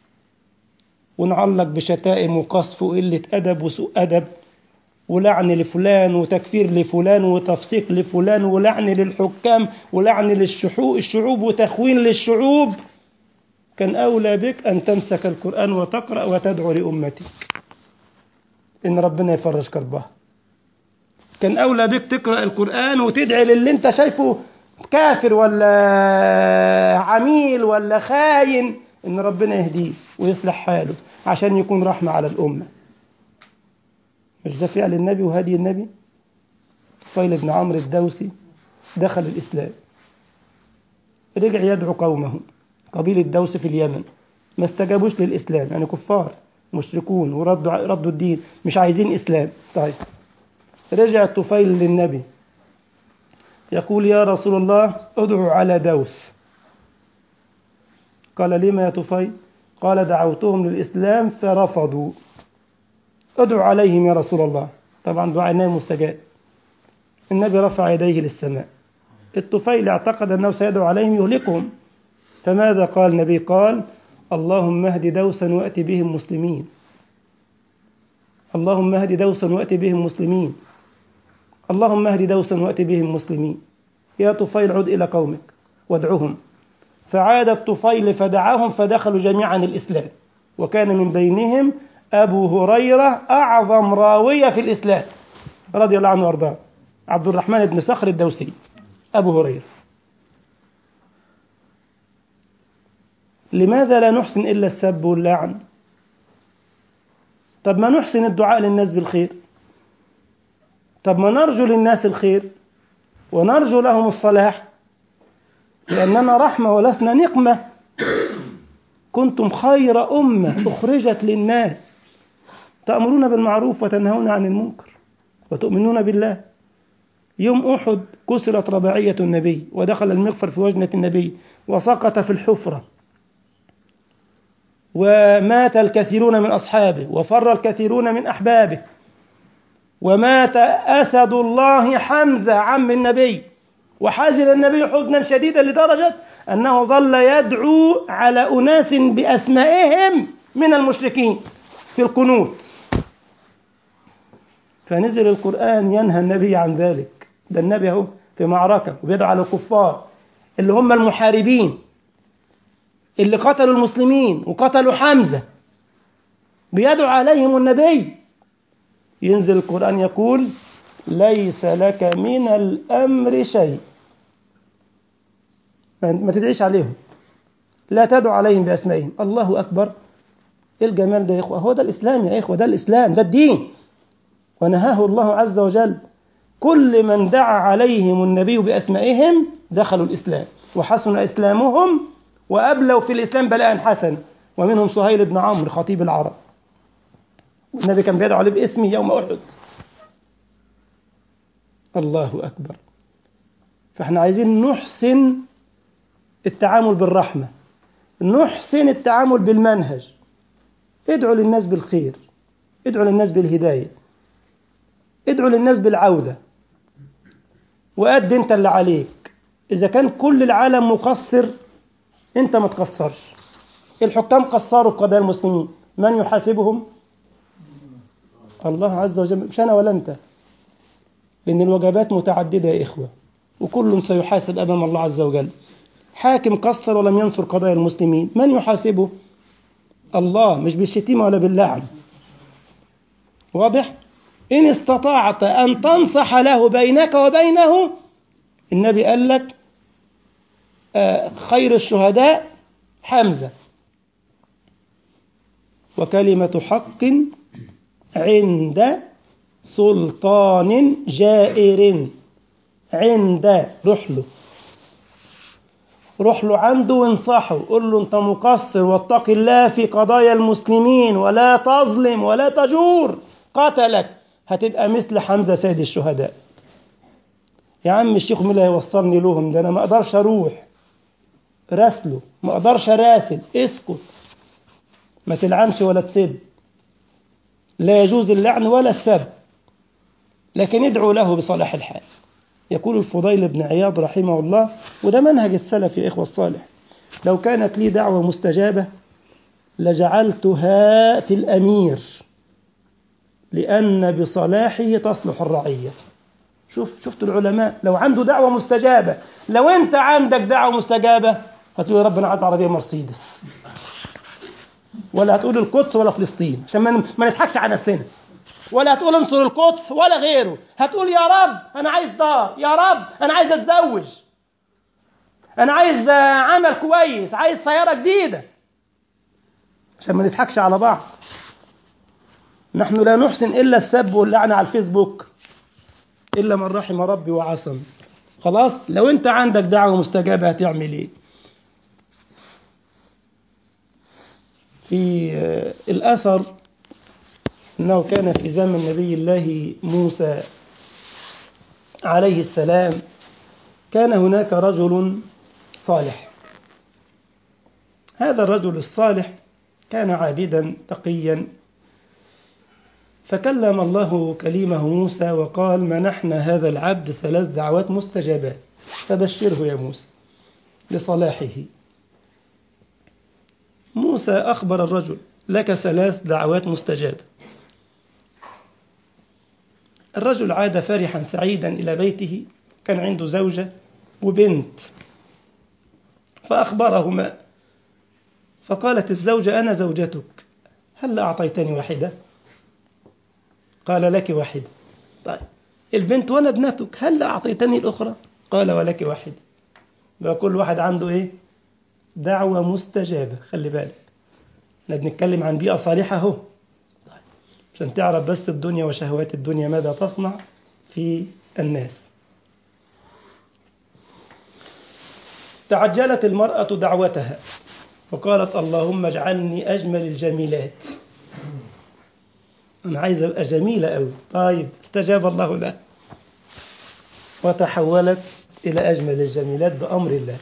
S1: ونعلق بشتائم وقصف وقلة أدب وسوء أدب ولعن لفلان وتكفير لفلان وتفسيق لفلان ولعن للحكام ولعن للشعوب الشعوب وتخوين للشعوب كان أولى بك أن تمسك القرآن وتقرأ وتدعو لأمتك إن ربنا يفرج كربها كان أولى بك تقرأ القرآن وتدعي للي أنت شايفه كافر ولا عميل ولا خاين إن ربنا يهديه ويصلح حاله عشان يكون رحمة على الأمة مش ده فعل النبي وهدي النبي طفيل بن عمرو الدوسي دخل الإسلام رجع يدعو قومه قبيلة دوس في اليمن ما استجابوش للإسلام يعني كفار مشركون وردوا ردوا الدين مش عايزين إسلام طيب رجع الطفيل للنبي يقول يا رسول الله ادعو على دوس قال لما يا طفيل قال دعوتهم للإسلام فرفضوا ادعو عليهم يا رسول الله طبعا دعاء النبي مستجاب النبي رفع يديه للسماء الطفيل اعتقد أنه سيدعو عليهم يهلكهم فماذا قال النبي قال اللهم اهد دوسا وأت بهم مسلمين اللهم اهد دوسا وأت بهم مسلمين اللهم اهد دوسا وأت بهم مسلمين يا طفيل عد إلى قومك وادعهم فعاد الطفيل فدعاهم فدخلوا جميعا الإسلام وكان من بينهم أبو هريرة أعظم راوية في الإسلام رضي الله عنه وارضاه عبد الرحمن بن صخر الدوسي أبو هريرة لماذا لا نحسن إلا السب واللعن طب ما نحسن الدعاء للناس بالخير طب ما نرجو للناس الخير ونرجو لهم الصلاح لأننا رحمة ولسنا نقمة كنتم خير أمة أخرجت للناس تأمرون بالمعروف وتنهون عن المنكر وتؤمنون بالله يوم أحد كسرت رباعية النبي ودخل المغفر في وجنة النبي وسقط في الحفرة ومات الكثيرون من أصحابه وفر الكثيرون من أحبابه ومات أسد الله حمزة عم النبي وحزن النبي حزنا شديدا لدرجة أنه ظل يدعو على أناس بأسمائهم من المشركين في القنوت فنزل القرآن ينهى النبي عن ذلك ده النبي اهو في معركة وبيدعو على الكفار اللي هم المحاربين اللي قتلوا المسلمين وقتلوا حمزة بيدعو عليهم النبي ينزل القرآن يقول ليس لك من الأمر شيء ما تدعيش عليهم لا تدعو عليهم بأسمائهم الله أكبر إيه الجمال ده يا إخوة هو ده الإسلام يا إخوة ده الإسلام ده الدين ونهاه الله عز وجل كل من دعا عليهم النبي بأسمائهم دخلوا الإسلام وحسن إسلامهم وأبلوا في الإسلام بلاء حسن ومنهم سهيل بن عمرو خطيب العرب والنبي كان بيدعو عليه باسمه يوم أحد الله أكبر فاحنا عايزين نحسن التعامل بالرحمة نحسن التعامل بالمنهج ادعوا للناس بالخير ادعوا للناس بالهداية ادعوا للناس بالعودة وأد أنت اللي عليك إذا كان كل العالم مقصر أنت ما تقصرش الحكام قصروا في قضايا المسلمين من يحاسبهم الله عز وجل مش أنا ولا أنت لأن الوجبات متعددة يا إخوة وكل سيحاسب أمام الله عز وجل حاكم قصر ولم ينصر قضايا المسلمين من يحاسبه الله مش بالشتيمة ولا باللعن واضح إن استطعت أن تنصح له بينك وبينه النبي قال لك آه خير الشهداء حمزة وكلمة حق عند سلطان جائر عند روح له روح له عنده وانصحه قل له انت مقصر واتق الله في قضايا المسلمين ولا تظلم ولا تجور قتلك هتبقى مثل حمزة سيد الشهداء يا عم الشيخ مين اللي هيوصلني لهم ده انا ما اقدرش اروح راسله ما اقدرش راسل اسكت ما تلعنش ولا تسب لا يجوز اللعن ولا السب لكن ادعو له بصلاح الحال يقول الفضيل بن عياض رحمه الله وده منهج السلف يا إخوة الصالح لو كانت لي دعوة مستجابة لجعلتها في الأمير لأن بصلاحه تصلح الرعية شوف شفت العلماء لو عنده دعوة مستجابة لو أنت عندك دعوة مستجابة هتقول يا رب أنا عايز عربية مرسيدس ولا هتقول القدس ولا فلسطين عشان ما نضحكش على نفسنا ولا هتقول انصر القدس ولا غيره هتقول يا رب انا عايز دار يا رب انا عايز اتزوج انا عايز عمل كويس عايز سياره جديده عشان ما نضحكش على بعض نحن لا نحسن الا السب واللعنه على الفيسبوك الا من رحم ربي وعصم خلاص لو انت عندك دعوه مستجابه هتعمل ايه في الأثر أنه كان في زمن نبي الله موسى عليه السلام كان هناك رجل صالح هذا الرجل الصالح كان عابدا تقيا فكلم الله كليمه موسى وقال منحنا هذا العبد ثلاث دعوات مستجابات فبشره يا موسى لصلاحه موسى أخبر الرجل لك ثلاث دعوات مستجابة الرجل عاد فرحا سعيدا إلى بيته كان عنده زوجة وبنت فأخبرهما فقالت الزوجة أنا زوجتك هل أعطيتني واحدة قال لك واحدة طيب البنت وأنا ابنتك هل أعطيتني الأخرى قال ولك واحدة بقى كل واحد عنده إيه دعوة مستجابة خلي بالك احنا بنتكلم عن بيئة صالحة اهو طيب. عشان تعرف بس الدنيا وشهوات الدنيا ماذا تصنع في الناس تعجلت المرأة دعوتها وقالت اللهم اجعلني أجمل الجميلات أنا عايزة أبقى جميلة أوي طيب استجاب الله لها وتحولت إلى أجمل الجميلات بأمر الله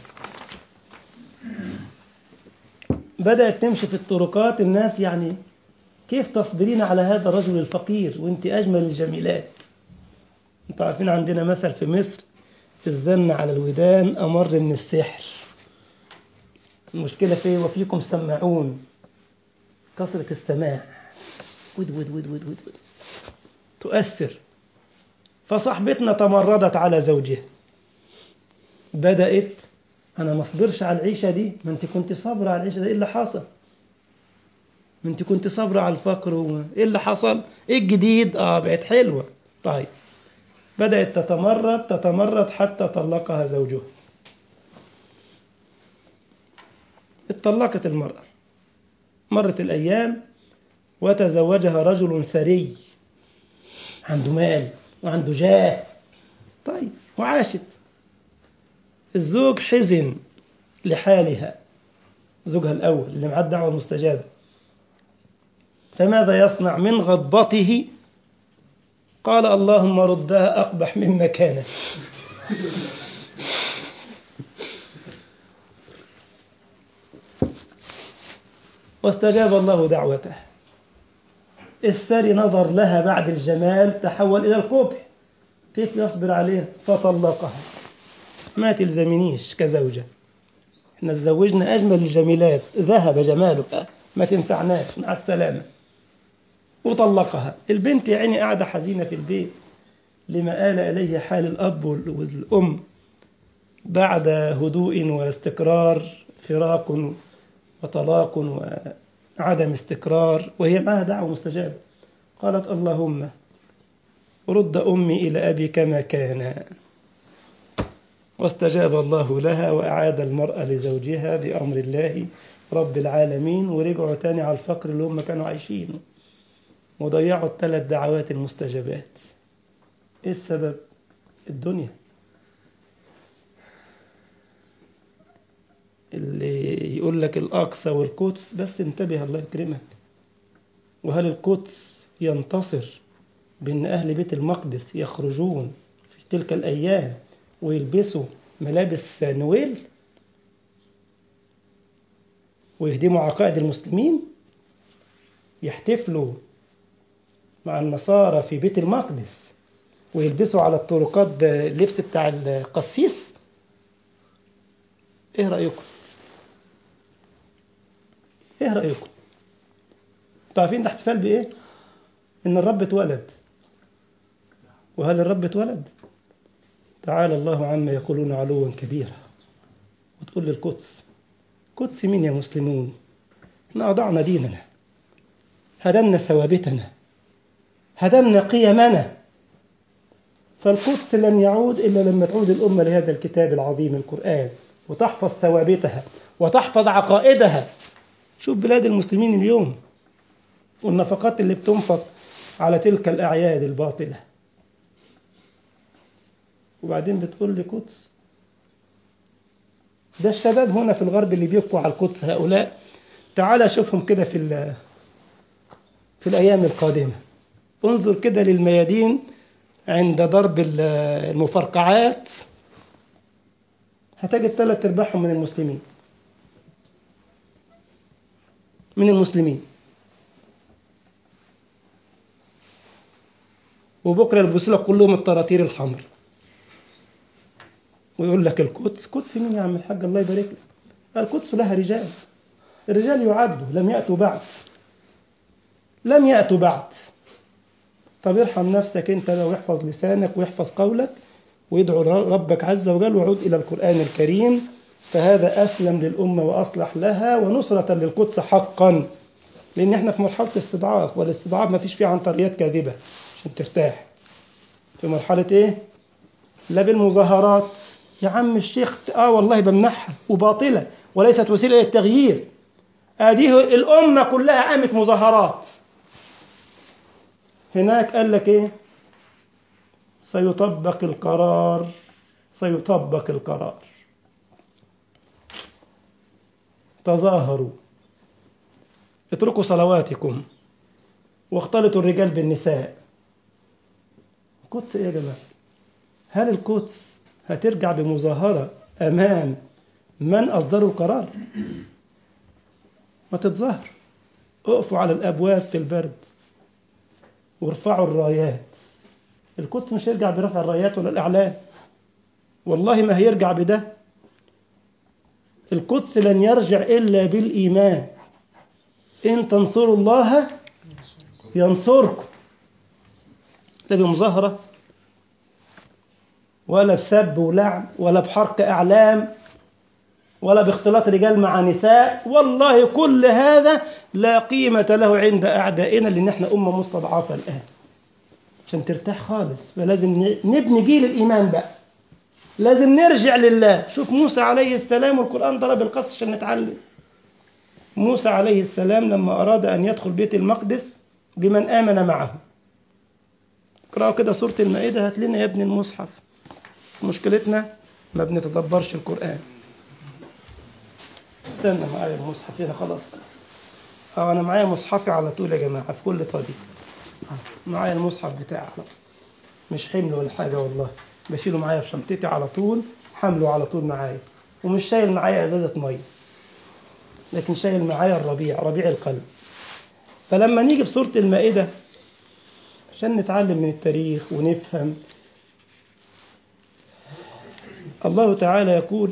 S1: بدأت تمشي في الطرقات الناس يعني كيف تصبرين على هذا الرجل الفقير وانت أجمل الجميلات انتوا عارفين عندنا مثل في مصر الزن على الودان أمر من السحر المشكلة في وفيكم سماعون كثرة السماع ود ود ود ود ود, ود. تؤثر فصاحبتنا تمردت على زوجها بدأت أنا ما اصبرش على العيشة دي ما أنت كنت صابرة على العيشة دي إيه اللي حصل؟ ما أنت كنت صابرة على الفقر و... إيه اللي حصل؟ إيه الجديد؟ آه بقت حلوة طيب بدأت تتمرد تتمرد حتى طلقها زوجها اتطلقت المرأة مرت الأيام وتزوجها رجل ثري عنده مال وعنده جاه طيب وعاشت الزوج حزن لحالها زوجها الأول اللي معاه الدعوة المستجابة فماذا يصنع من غضبته قال اللهم ردها أقبح مما كانت واستجاب الله دعوته الثري نظر لها بعد الجمال تحول إلى القبح كيف يصبر عليها فطلقها ما تلزمنيش كزوجة احنا تزوجنا أجمل الجميلات ذهب جمالك ما تنفعناش مع السلامة وطلقها البنت يا عيني قاعدة حزينة في البيت لما آل إليه حال الأب والأم بعد هدوء واستقرار فراق وطلاق وعدم استقرار وهي معها دعوة مستجابة قالت اللهم رد أمي إلى أبي كما كان واستجاب الله لها وأعاد المرأة لزوجها بأمر الله رب العالمين ورجعوا تاني على الفقر اللي هم كانوا عايشينه وضيعوا الثلاث دعوات المستجابات ايه السبب الدنيا اللي يقول لك الأقصى والقدس بس انتبه الله يكرمك وهل القدس ينتصر بأن أهل بيت المقدس يخرجون في تلك الأيام ويلبسوا ملابس نويل ويهدموا عقائد المسلمين يحتفلوا مع النصارى في بيت المقدس ويلبسوا على الطرقات اللبس بتاع القسيس ايه رأيكم ايه رأيكم انتوا عارفين ده احتفال بايه ان الرب اتولد وهل الرب اتولد تعالى الله عما يقولون علوا كبيرا وتقول للقدس قدس مين يا مسلمون احنا أضعنا ديننا هدمنا ثوابتنا هدمنا قيمنا فالقدس لن يعود إلا لما تعود الأمة لهذا الكتاب العظيم القرآن وتحفظ ثوابتها وتحفظ عقائدها شوف بلاد المسلمين اليوم والنفقات اللي بتنفق على تلك الأعياد الباطلة وبعدين بتقول لي قدس ده الشباب هنا في الغرب اللي بيبكوا على القدس هؤلاء تعال شوفهم كده في ال- في الأيام القادمة انظر كده للميادين عند ضرب ال- المفرقعات هتجد ثلاث ارباعهم من المسلمين من المسلمين وبكره يلبسوا لك كلهم الطراطير الحمر ويقول لك القدس قدس مين يا عم الحاج الله يبارك لك القدس لها رجال الرجال يعدوا لم يأتوا بعد لم يأتوا بعد طب ارحم نفسك انت لو احفظ لسانك واحفظ قولك وادعو ربك عز وجل وعود إلى القرآن الكريم فهذا أسلم للأمة وأصلح لها ونصرة للقدس حقا لأن احنا في مرحلة استضعاف والاستضعاف ما فيش فيه عنطريات كاذبة عشان ترتاح في مرحلة ايه؟ لا بالمظاهرات يا عم الشيخ اه والله بمنحها وباطلة وليست وسيلة للتغيير هذه الأمة كلها قامت مظاهرات هناك قال لك ايه سيطبق القرار سيطبق القرار تظاهروا اتركوا صلواتكم واختلطوا الرجال بالنساء القدس ايه يا جماعه هل القدس هترجع بمظاهره امام من اصدروا القرار ما تتظاهر اقفوا على الابواب في البرد وارفعوا الرايات القدس مش هيرجع برفع الرايات ولا الاعلام والله ما هيرجع بده القدس لن يرجع الا بالايمان ان تنصروا الله ينصركم لا بمظاهره ولا بسب ولعن ولا بحرق اعلام ولا باختلاط رجال مع نساء والله كل هذا لا قيمة له عند أعدائنا لأن احنا أمة مستضعفة الآن عشان ترتاح خالص فلازم نبني جيل الإيمان بقى لازم نرجع لله شوف موسى عليه السلام والقرآن ضرب القصص عشان نتعلم موسى عليه السلام لما أراد أن يدخل بيت المقدس بمن آمن معه اقرأوا كده سورة المائدة هات لنا يا ابن المصحف بس مشكلتنا ما بنتدبرش القرآن استنى معايا المصحف هنا خلاص اه انا معايا مصحفي على طول يا جماعه في كل طريق آه، معايا المصحف بتاعي على طول مش حمل ولا حاجه والله بشيله معايا في شنطتي على طول حمله على طول معايا ومش شايل معايا ازازه ميه لكن شايل معايا الربيع ربيع القلب فلما نيجي في سوره المائده عشان نتعلم من التاريخ ونفهم الله تعالى يقول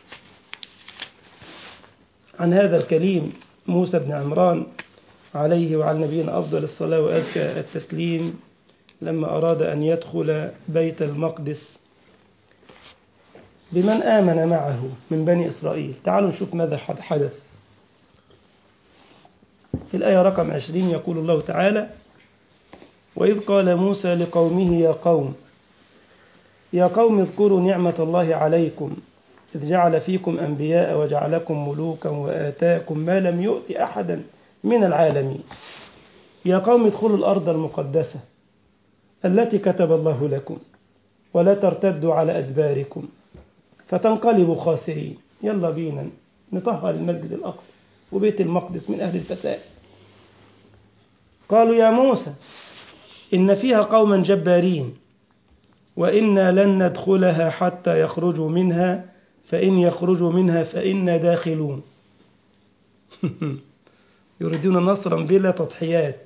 S1: عن هذا الكليم موسى بن عمران عليه وعلى نبينا أفضل الصلاة وأزكى التسليم لما أراد أن يدخل بيت المقدس بمن آمن معه من بني إسرائيل تعالوا نشوف ماذا حدث في الآية رقم عشرين يقول الله تعالى وإذ قال موسى لقومه يا قوم يا قوم اذكروا نعمة الله عليكم إذ جعل فيكم أنبياء وجعلكم ملوكا وآتاكم ما لم يؤت أحدا من العالمين يا قوم ادخلوا الأرض المقدسة التي كتب الله لكم ولا ترتدوا على أدباركم فتنقلبوا خاسرين يلا بينا نطهر المسجد الأقصى وبيت المقدس من أهل الفساد قالوا يا موسى إن فيها قوما جبارين وإنا لن ندخلها حتى يخرجوا منها فإن يخرجوا منها فإنا داخلون يريدون نصرا بلا تضحيات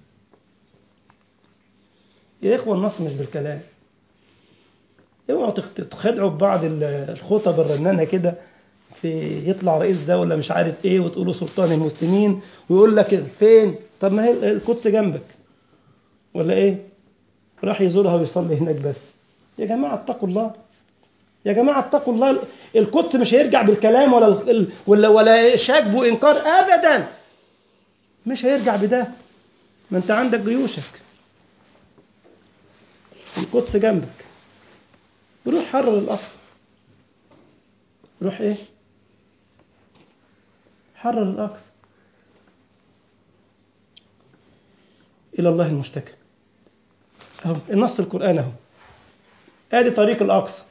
S1: يا إخوة النصر مش بالكلام اوعوا تخدعوا ببعض الخطب الرنانة كده في يطلع رئيس دولة مش عارف ايه وتقولوا سلطان المسلمين ويقول لك فين طب ما هي القدس جنبك ولا ايه راح يزورها ويصلي هناك بس يا جماعة اتقوا الله يا جماعة اتقوا الله القدس مش هيرجع بالكلام ولا ولا ولا شك وإنكار أبدا مش هيرجع بده ما أنت عندك جيوشك القدس جنبك روح حرر الأقصى روح إيه؟ حرر الأقصى إلى الله المشتكى أهو النص القرآن أهو آدي طريق الأقصى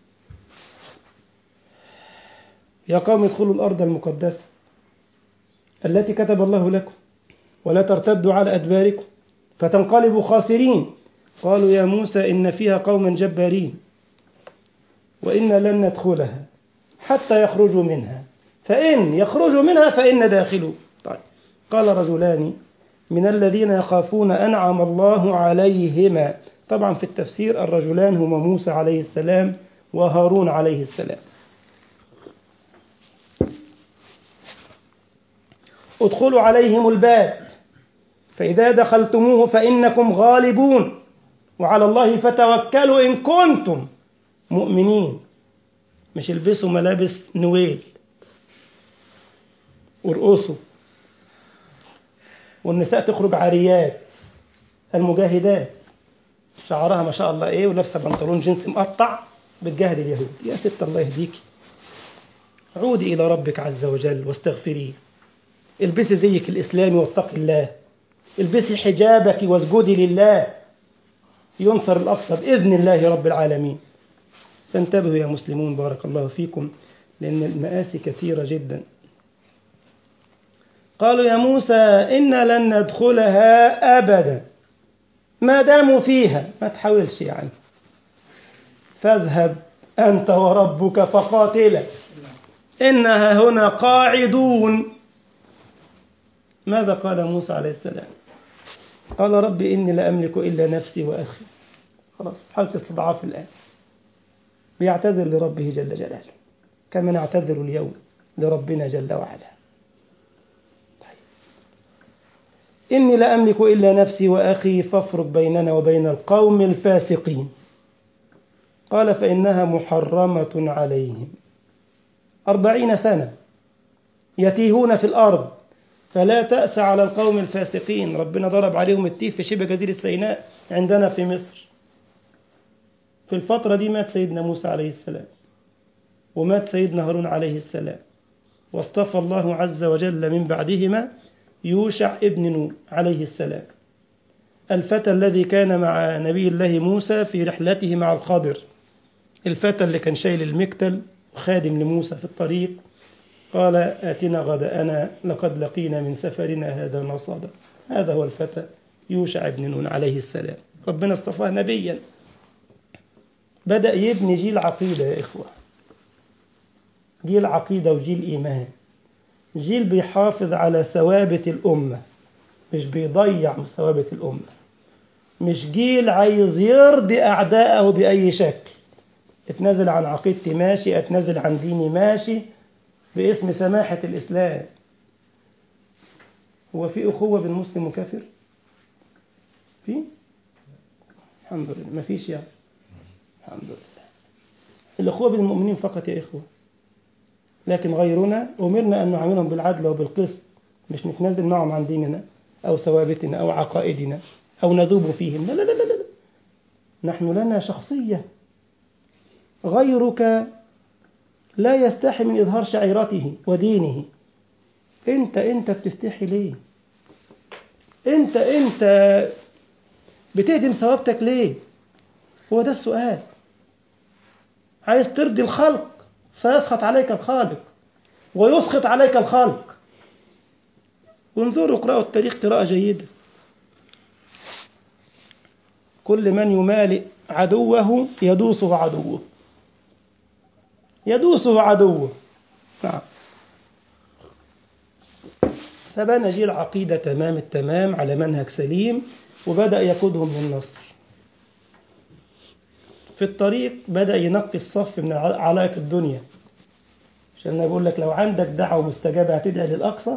S1: يا قوم ادخلوا الأرض المقدسة التي كتب الله لكم ولا ترتدوا على أدباركم فتنقلبوا خاسرين قالوا يا موسى إن فيها قوما جبارين وإنا لن ندخلها حتى يخرجوا منها فإن يخرجوا منها فإن داخلوا طيب قال رجلان من الذين يخافون أنعم الله عليهما طبعا في التفسير الرجلان هما موسى عليه السلام وهارون عليه السلام ادخلوا عليهم الباب فإذا دخلتموه فإنكم غالبون وعلى الله فتوكلوا إن كنتم مؤمنين مش البسوا ملابس نويل وارقصوا والنساء تخرج عاريات المجاهدات شعرها ما شاء الله ايه ولابسه بنطلون جنس مقطع بتجاهد اليهود يا ست الله يهديكي عودي الى ربك عز وجل واستغفريه البسي زيك الاسلامي واتقي الله البسي حجابك واسجدي لله ينصر الاقصى باذن الله رب العالمين فانتبهوا يا مسلمون بارك الله فيكم لان المآسي كثيره جدا قالوا يا موسى إنا لن ندخلها أبدا ما داموا فيها ما تحاولش يعني فاذهب أنت وربك فقاتلا إنها هنا قاعدون ماذا قال موسى عليه السلام قال رب إني لا أملك إلا نفسي وأخي خلاص حالة استضعاف الآن بيعتذر لربه جل جلاله كما نعتذر اليوم لربنا جل وعلا إني لا أملك إلا نفسي وأخي فافرق بيننا وبين القوم الفاسقين قال فإنها محرمة عليهم أربعين سنة يتيهون في الأرض فلا تأس على القوم الفاسقين ربنا ضرب عليهم التيه في شبه جزيرة سيناء عندنا في مصر في الفترة دي مات سيدنا موسى عليه السلام ومات سيدنا هارون عليه السلام واصطفى الله عز وجل من بعدهما يوشع ابن نون عليه السلام الفتى الذي كان مع نبي الله موسى في رحلته مع الخضر الفتى اللي كان شايل المكتل وخادم لموسى في الطريق قال آتنا غداءنا لقد لقينا من سفرنا هذا نصبا هذا هو الفتى يوشع بن نون عليه السلام ربنا اصطفاه نبيا بدأ يبني جيل عقيدة يا إخوة جيل عقيدة وجيل إيمان جيل بيحافظ على ثوابت الأمة مش بيضيع من ثوابت الأمة مش جيل عايز يرضي أعداءه بأي شكل اتنازل عن عقيدتي ماشي اتنازل عن ديني ماشي باسم سماحة الإسلام هو في أخوة بين مسلم وكافر؟ في؟ الحمد لله ما فيش يعني الحمد لله الأخوة بين المؤمنين فقط يا إخوة لكن غيرنا أمرنا أن نعاملهم بالعدل وبالقسط مش نتنازل معهم عن ديننا أو ثوابتنا أو عقائدنا أو نذوب فيهم لا لا لا لا, لا. نحن لنا شخصية غيرك لا يستحي من إظهار شعيرته ودينه أنت أنت بتستحي ليه أنت أنت بتهدم ثوابتك ليه هو ده السؤال عايز ترضي الخلق سيسخط عليك الخالق ويسخط عليك الخلق وانظروا اقرأوا التاريخ قراءة جيدة كل من يمالئ عدوه يدوسه عدوه يدوسه عدوه نعم فبنى جيل عقيدة تمام التمام على منهج سليم وبدأ يقودهم للنصر في الطريق بدأ ينقي الصف من علائق الدنيا عشان أنا بقول لك لو عندك دعوة مستجابة هتدعي للأقصى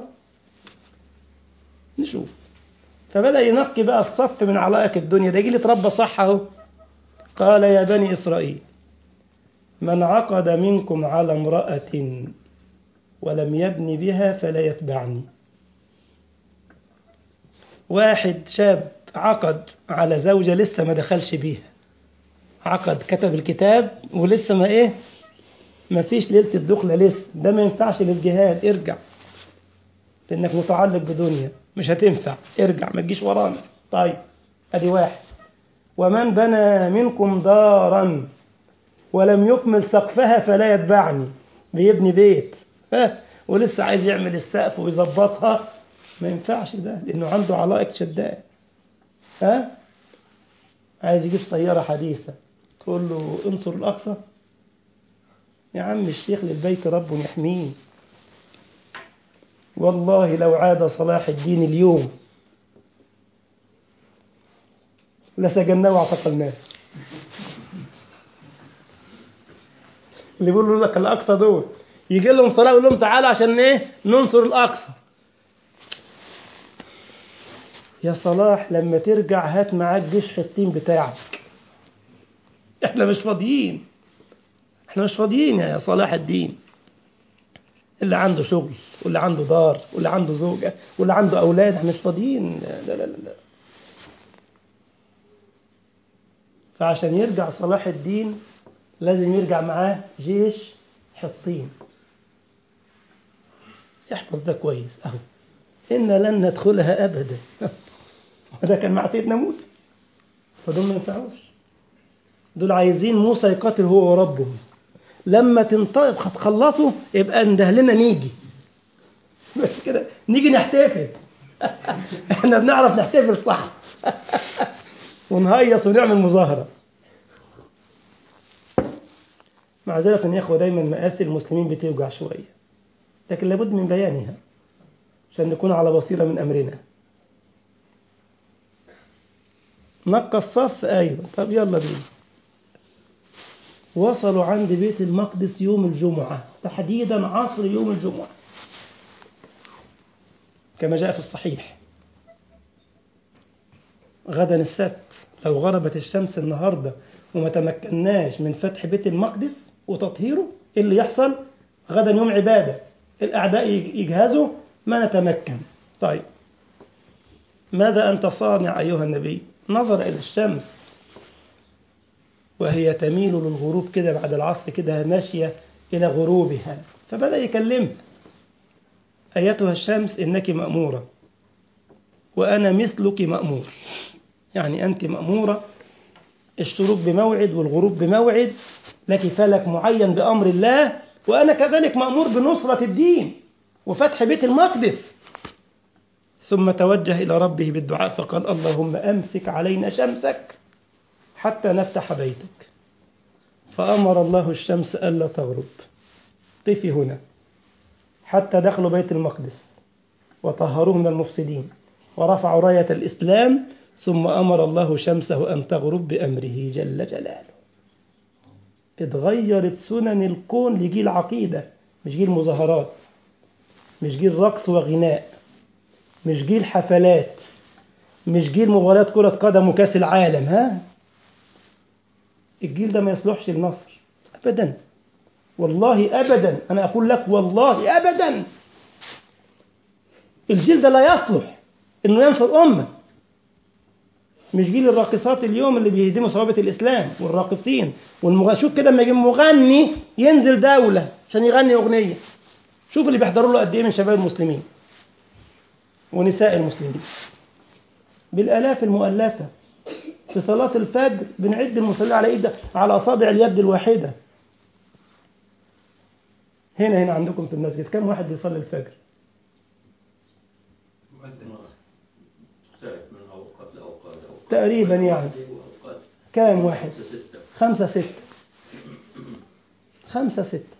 S1: نشوف فبدأ ينقي بقى الصف من علائق الدنيا ده جيل اتربى صح اهو قال يا بني إسرائيل من عقد منكم على امرأة ولم يبن بها فلا يتبعني واحد شاب عقد على زوجة لسه ما دخلش بيها عقد كتب الكتاب ولسه ما ايه ما فيش ليلة الدخلة لسه ده ما ينفعش للجهاد ارجع لانك متعلق بدنيا مش هتنفع ارجع ما تجيش ورانا طيب ادي واحد ومن بنى منكم دارا ولم يكمل سقفها فلا يتبعني بيبني بيت ها ولسه عايز يعمل السقف ويظبطها ما ينفعش ده لأنه عنده علائق شداد ها عايز يجيب سيارة حديثة تقول له انصر الأقصى يا عم الشيخ للبيت رب يحميه والله لو عاد صلاح الدين اليوم لسجناه واعتقلناه اللي بيقولوا لك الأقصى دول يجي لهم صلاة يقول لهم تعالوا عشان ايه ننصر الأقصى يا صلاح لما ترجع هات معاك جيش حطين بتاعك احنا مش فاضيين احنا مش فاضيين يا صلاح الدين اللي عنده شغل واللي عنده دار واللي عنده زوجة واللي عنده أولاد احنا مش فاضيين لا لا لا لا فعشان يرجع صلاح الدين لازم يرجع معاه جيش حطين احفظ ده كويس اهو إن لن ندخلها أبدا وده كان مع سيدنا موسى فدول ما ينفعوش دول عايزين موسى يقاتل هو وربه لما تنطلق تخلصوا يبقى انده لنا نيجي بس كده نيجي نحتفل احنا بنعرف نحتفل صح ونهيص ونعمل مظاهرة معذرة يا اخوة دايما مآسي المسلمين بتوجع شوية لكن لابد من بيانها عشان نكون على بصيرة من أمرنا نقى الصف أيوة طب يلا بينا وصلوا عند بيت المقدس يوم الجمعة تحديدا عصر يوم الجمعة كما جاء في الصحيح غدا السبت لو غربت الشمس النهاردة وما تمكناش من فتح بيت المقدس وتطهيره إيه اللي يحصل غدا يوم عبادة الأعداء يجهزوا ما نتمكن طيب ماذا أنت صانع أيها النبي نظر إلى الشمس وهي تميل للغروب كده بعد العصر كده ماشية إلى غروبها فبدأ يكلمها أيتها الشمس إنك مأمورة وأنا مثلك مأمور يعني أنت مأمورة الشروق بموعد والغروب بموعد لك فلك معين بأمر الله وأنا كذلك مأمور بنصرة الدين وفتح بيت المقدس ثم توجه إلى ربه بالدعاء فقال اللهم أمسك علينا شمسك حتى نفتح بيتك فأمر الله الشمس ألا تغرب قفي هنا حتى دخلوا بيت المقدس وطهروه من المفسدين ورفعوا راية الإسلام ثم أمر الله شمسه أن تغرب بأمره جل جلاله اتغيرت سنن الكون لجيل عقيدة مش جيل مظاهرات مش جيل رقص وغناء مش جيل حفلات مش جيل مباريات كرة قدم وكأس العالم ها الجيل ده ما يصلحش لمصر أبدا والله أبدا أنا أقول لك والله أبدا الجيل ده لا يصلح إنه ينصر أمة مش جيل الراقصات اليوم اللي بيهدموا ثوابت الإسلام والراقصين والمغ... شوف كده لما يجي مغني ينزل دولة عشان يغني أغنية شوف اللي بيحضروا له قد إيه من شباب المسلمين ونساء المسلمين بالآلاف المؤلفة في صلاة الفجر بنعد المصلي على إيد على أصابع اليد الواحدة هنا هنا عندكم في المسجد كم واحد بيصلي الفجر تقريبا يعني كام واحد خمسة ستة خمسة ستة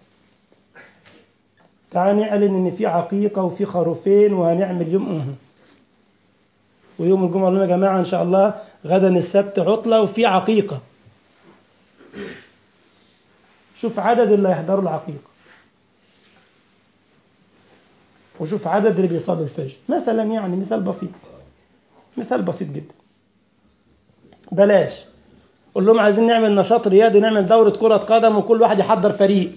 S1: تعال نعلن ان في عقيقة وفي خروفين وهنعمل يوم أه. ويوم الجمعة يا جماعة ان شاء الله غدا السبت عطلة وفي عقيقة شوف عدد اللي هيحضروا العقيقة وشوف عدد اللي بيصلوا الفجر مثلا يعني مثال بسيط مثال بسيط جدا بلاش قول لهم عايزين نعمل نشاط رياضي نعمل دورة كرة قدم وكل واحد يحضر فريق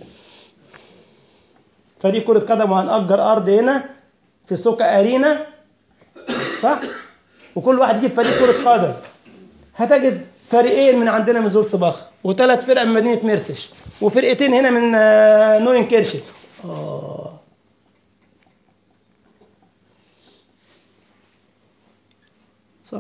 S1: فريق كرة قدم وهنأجر أرض هنا في سوق أرينا صح؟ وكل واحد يجيب فريق كرة قدم هتجد فريقين من عندنا من زول صباخ وثلاث فرق من مدينة مرسش وفرقتين هنا من نوين كيرشي آه. صح؟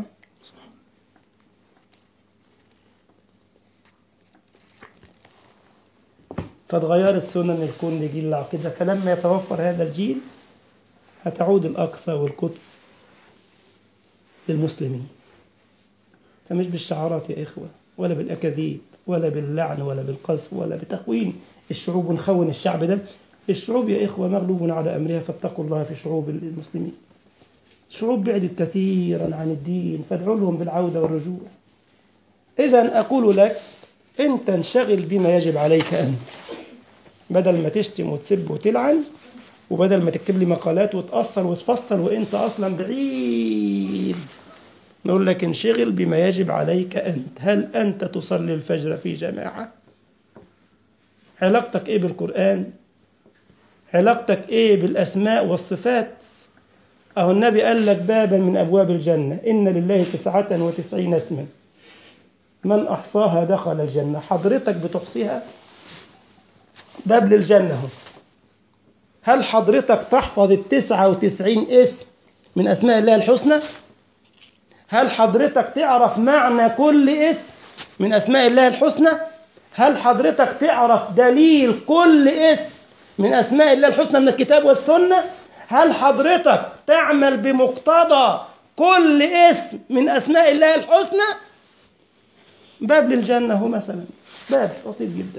S1: فتغيرت سنن الكون لجيل العقيدة فلما يتوفر هذا الجيل هتعود الأقصى والقدس للمسلمين فمش بالشعارات يا إخوة ولا بالأكاذيب ولا باللعن ولا بالقذف ولا بتخوين الشعوب ونخون الشعب ده الشعوب يا إخوة مغلوب على أمرها فاتقوا الله في شعوب المسلمين شعوب بعدت كثيرا عن الدين فادعوا لهم بالعودة والرجوع إذا أقول لك أنت انشغل بما يجب عليك أنت بدل ما تشتم وتسب وتلعن وبدل ما تكتب لي مقالات وتأثر وتفسر وأنت أصلا بعيد نقول لك انشغل بما يجب عليك أنت هل أنت تصلي الفجر في جماعة علاقتك إيه بالقرآن علاقتك إيه بالأسماء والصفات أهو النبي قال لك بابا من أبواب الجنة إن لله تسعة وتسعين اسما من أحصاها دخل الجنة حضرتك بتحصيها باب للجنة هو هل حضرتك تحفظ التسعة وتسعين اسم من أسماء الله الحسنى هل حضرتك تعرف معنى كل اسم من أسماء الله الحسنى هل حضرتك تعرف دليل كل اسم من أسماء الله الحسنى من الكتاب والسنة هل حضرتك تعمل بمقتضى كل اسم من أسماء الله الحسنى باب للجنة هو مثلا باب بسيط جدا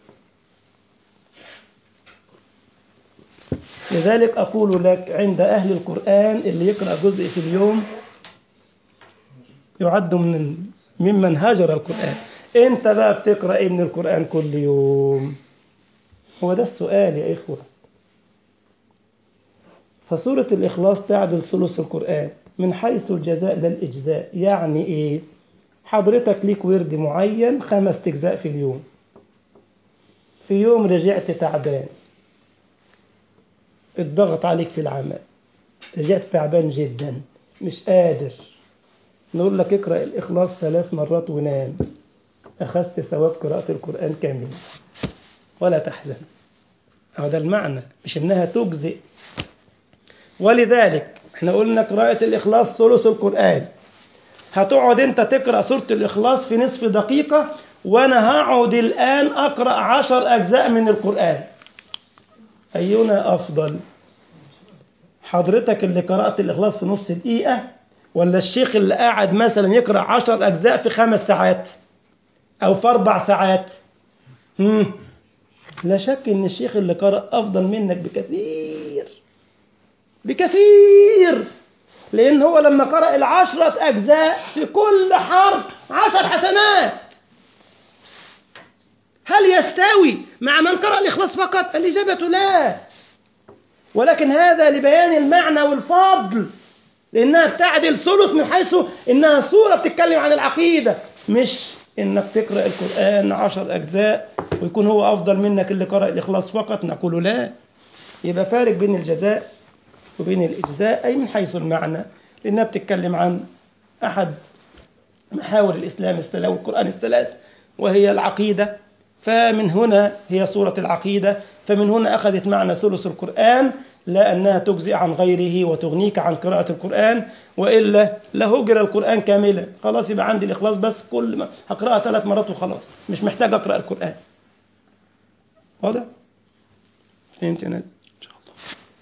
S1: لذلك أقول لك عند أهل القرآن اللي يقرأ جزء في اليوم يعد من ممن هاجر القرآن أنت بقى بتقرأ إيه من القرآن كل يوم هو ده السؤال يا إخوة فسورة الإخلاص تعدل ثلث القرآن من حيث الجزاء لا الإجزاء يعني إيه حضرتك ليك ورد معين خمس أجزاء في اليوم في يوم رجعت تعبان الضغط عليك في العمل رجعت تعبان جدا مش قادر نقول لك اقرأ الإخلاص ثلاث مرات ونام أخذت ثواب قراءة القرآن كامل ولا تحزن أو ده المعنى مش إنها تجزئ ولذلك احنا قلنا قراءة الإخلاص ثلث القرآن هتقعد انت تقرأ سورة الإخلاص في نصف دقيقة وأنا هقعد الآن أقرأ عشر أجزاء من القرآن أينا أفضل حضرتك اللي قرأت الإخلاص في نص دقيقة ولا الشيخ اللي قاعد مثلا يقرأ عشر أجزاء في خمس ساعات أو في أربع ساعات هم. لا شك إن الشيخ اللي قرأ أفضل منك بكثير بكثير لأن هو لما قرأ العشرة أجزاء في كل حرف عشر حسنات هل يستوي مع من قرأ الإخلاص فقط؟ الإجابة لا ولكن هذا لبيان المعنى والفضل لأنها بتعدل ثلث من حيث إنها سورة بتتكلم عن العقيدة مش إنك تقرأ القرآن عشر أجزاء ويكون هو أفضل منك اللي قرأ الإخلاص فقط نقول لا يبقى فارق بين الجزاء وبين الإجزاء أي من حيث المعنى لأنها بتتكلم عن أحد محاور الإسلام الثلاث والقرآن الثلاث وهي العقيدة فمن هنا هي سورة العقيدة فمن هنا أخذت معنى ثلث القرآن لا أنها تجزئ عن غيره وتغنيك عن قراءة القرآن وإلا لهجر القرآن كاملا خلاص يبقى عندي الإخلاص بس كل ما هقرأها ثلاث مرات وخلاص مش محتاج أقرأ القرآن واضح؟ فهمت يا نادي؟
S2: إن شاء الله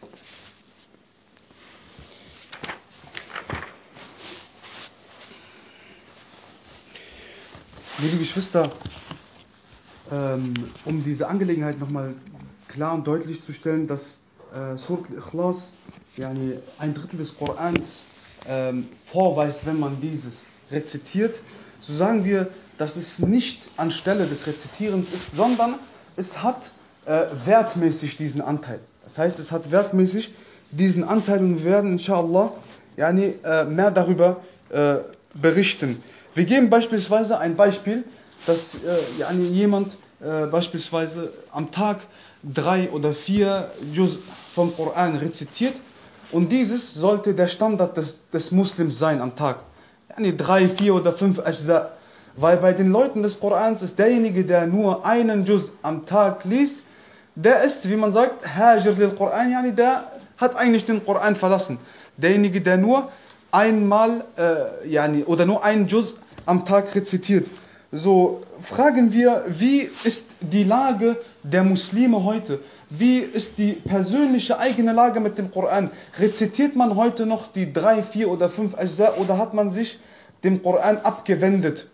S2: Liebe Geschwister, ähm, um diese Angelegenheit nochmal klar und deutlich zu stellen, dass äh, Surat al-Ikhlas yani ein Drittel des Korans ähm, vorweist, wenn man dieses rezitiert, so sagen wir, dass es nicht anstelle des Rezitierens ist, sondern es hat äh, wertmäßig diesen Anteil. Das heißt, es hat wertmäßig diesen Anteil und wir werden inshallah yani, äh, mehr darüber äh, berichten. Wir geben beispielsweise ein Beispiel, dass äh, yani jemand äh, beispielsweise am Tag drei oder vier Juz vom Koran rezitiert und dieses sollte der Standard des, des Muslims sein am Tag. Yani drei, vier oder fünf Ajza. Weil bei den Leuten des Korans ist derjenige, der nur einen Juz am Tag liest, der ist, wie man sagt, Hajir lil Koran, yani der hat eigentlich den Koran verlassen. Derjenige, der nur einmal, äh, yani, oder nur einen Juz am Tag rezitiert. so fragen wir, wie ist die Lage der Muslime heute? Wie ist die persönliche eigene Lage mit dem Koran? Rezitiert man heute noch die drei, vier oder fünf Ajza oder hat man sich dem Koran abgewendet?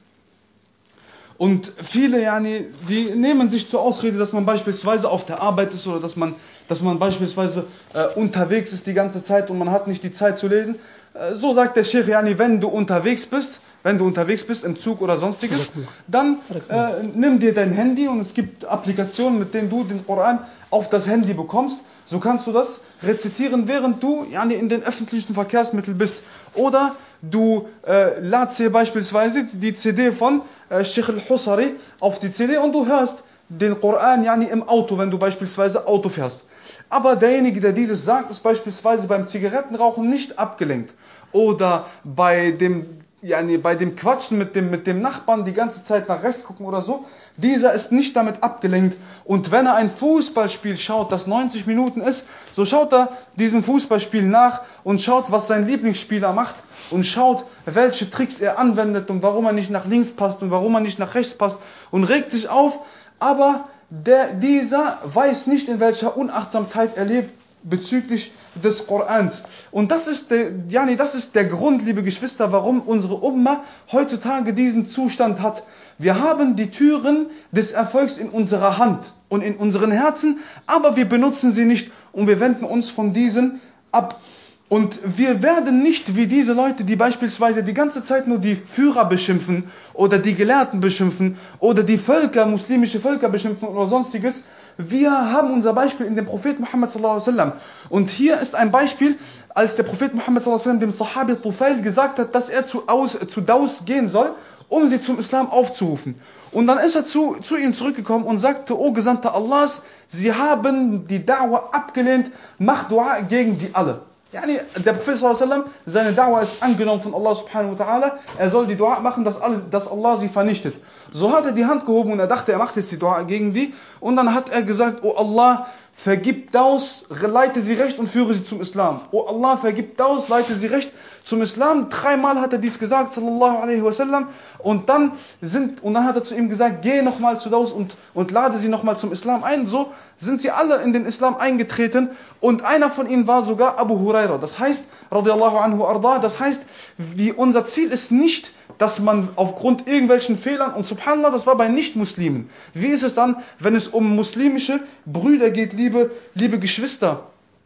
S2: Und viele, yani, die nehmen sich zur Ausrede, dass man beispielsweise auf der Arbeit ist oder dass man, dass man beispielsweise äh, unterwegs ist die ganze Zeit und man hat nicht die Zeit zu lesen. Äh, so sagt der Sheikh, yani, wenn du unterwegs bist, wenn du unterwegs bist im Zug oder sonstiges, dann äh, nimm dir dein Handy und es gibt Applikationen, mit denen du den Koran auf das Handy bekommst. So kannst du das rezitieren, während du yani, in den öffentlichen Verkehrsmitteln bist. Oder du äh, ladst dir beispielsweise die CD von äh, Sheikh al-Husari auf die CD und du hörst den Koran yani im Auto, wenn du beispielsweise Auto fährst. Aber derjenige, der dieses sagt, ist beispielsweise beim Zigarettenrauchen nicht abgelenkt. Oder bei dem, yani bei dem Quatschen mit dem, mit dem Nachbarn die ganze Zeit nach rechts gucken oder so. Dieser ist nicht damit abgelenkt. Und wenn er ein Fußballspiel schaut, das 90 Minuten ist, so schaut er diesem Fußballspiel nach und schaut, was sein Lieblingsspieler macht und schaut, welche Tricks er anwendet und warum er nicht nach links passt und warum er nicht nach rechts passt und regt sich auf, aber der, dieser weiß nicht, in welcher Unachtsamkeit er lebt bezüglich des Korans. Und das ist, der, yani, das ist der Grund, liebe Geschwister, warum unsere Umma heutzutage diesen Zustand hat. Wir haben die Türen des Erfolgs in unserer Hand und in unseren Herzen, aber wir benutzen sie nicht und wir wenden uns von diesen ab. Und wir werden nicht wie diese Leute, die beispielsweise die ganze Zeit nur die Führer beschimpfen oder die Gelehrten beschimpfen oder die Völker, muslimische Völker beschimpfen oder sonstiges. Wir haben unser Beispiel in dem Prophet Muhammad sallallahu alaihi wasallam. Und hier ist ein Beispiel, als der Prophet Muhammad sallallahu alaihi wasallam dem Sahabi Tufail gesagt hat, dass er zu, Aus, zu Daus gehen soll, um sie zum Islam aufzurufen. Und dann ist er zu, zu ihm zurückgekommen und sagte, O Gesandter Allahs, sie haben die Da'wah abgelehnt, mach Dua gegen die alle. Yani, der Prophet sallam, seine Da'wah ist angenommen von Allah subhanahu wa ta'ala. Er soll die Dua machen, dass, alle, dass Allah sie vernichtet. So hat er die Hand gehoben und er dachte, er macht jetzt die Dua gegen die. Und dann hat er gesagt, oh Allah, vergib Daus, leite sie recht und führe sie zum Islam. Oh Allah, vergib Daus, leite sie recht zum Islam. Dreimal hat er dies gesagt, sallallahu alaihi wasallam. Und dann sind, und dann hat er zu ihm gesagt, geh nochmal zu Daus und, und lade sie nochmal zum Islam ein. So sind sie alle in den Islam eingetreten. Und einer von ihnen war sogar Abu Huraira. Das heißt, radiallahu anhu arda, das heißt, wie unser Ziel ist nicht, dass man aufgrund irgendwelchen Fehlern, und subhanallah, das war bei Nicht-Muslimen. Wie ist es dann, wenn es um muslimische Brüder geht, liebe, liebe Geschwister?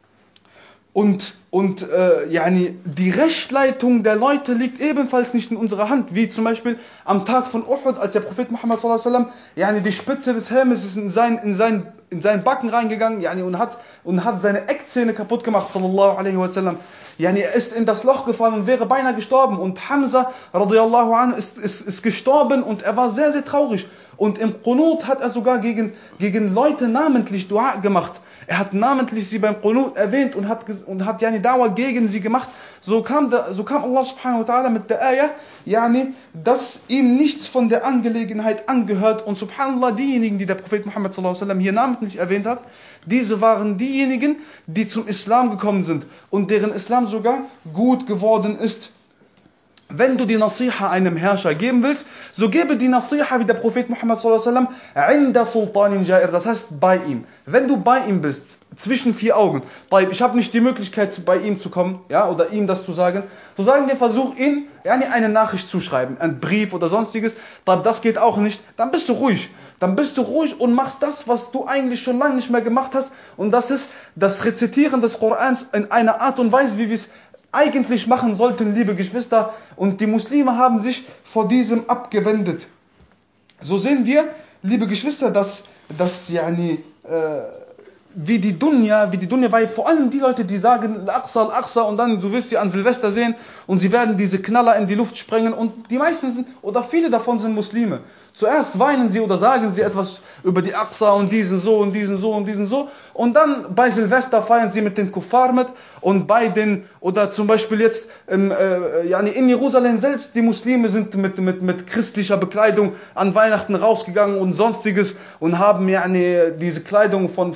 S2: Und, und äh, yani, die Rechtleitung der Leute liegt ebenfalls nicht in unserer Hand, wie zum Beispiel am Tag von Uhud, als der Prophet Muhammad sallallahu alaihi wasallam, yani, die Spitze des Helmes ist in sein, in sein, in seinen Backen reingegangen yani, und, hat, und hat seine Eckzähne kaputt gemacht, sallallahu alaihi wasallam. Yani, er ist in das Loch gefallen und wäre beinahe gestorben. Und Hamza radiallahu anhu ist, ist, ist gestorben und er war sehr, sehr traurig. Und im Qunut hat er sogar gegen, gegen Leute namentlich Dua gemacht. Er hat namentlich sie beim Qunut erwähnt und hat, und hat yani Dauer gegen sie gemacht. So kam, da, so kam Allah subhanahu wa ta'ala mit der Ayah, yani, dass ihm nichts von der Angelegenheit angehört. Und subhanallah, diejenigen, die der Prophet Muhammad sallallahu alaihi wasallam hier namentlich erwähnt hat, diese waren diejenigen, die zum Islam gekommen sind und deren Islam sogar gut geworden ist. Wenn du die Nasiha einem Herrscher geben willst, so gebe die Nasiha wie der Prophet Muhammad sallallahu alaihi wasallam inda Sultanin Jair, das heißt bei ihm. Wenn du bei ihm bist, zwischen vier Augen, ich habe nicht die Möglichkeit bei ihm zu kommen, ja, oder ihm das zu sagen, so sagen wir, versuch ihn, ja, eine Nachricht zu schreiben, einen Brief oder sonstiges, das geht auch nicht, dann bist du ruhig. Dann bist du ruhig und machst das, was du eigentlich schon lange nicht mehr gemacht hast. Und das ist das Rezitieren des Korans in einer Art und Weise, wie wir es eigentlich machen sollten, liebe Geschwister. Und die Muslime haben sich vor diesem abgewendet. So sehen wir, liebe Geschwister, dass, dass yani, äh, wie die Dunya, wie die Dunya, weil vor allem die Leute, die sagen Al-Aqsa, Al-Aqsa und dann, du wirst sie an Silvester sehen und sie werden diese Knaller in die Luft sprengen und die meisten sind, oder viele davon sind Muslime. Zuerst weinen sie oder sagen sie etwas über die Aqsa und diesen so und diesen so und diesen so und dann bei Silvester feiern sie mit den Kuffar mit und bei den, oder zum Beispiel jetzt im, äh, yani in Jerusalem selbst, die Muslime sind mit, mit, mit christlicher Bekleidung an Weihnachten rausgegangen und sonstiges und haben yani diese Kleidung von, von dem Weihnachten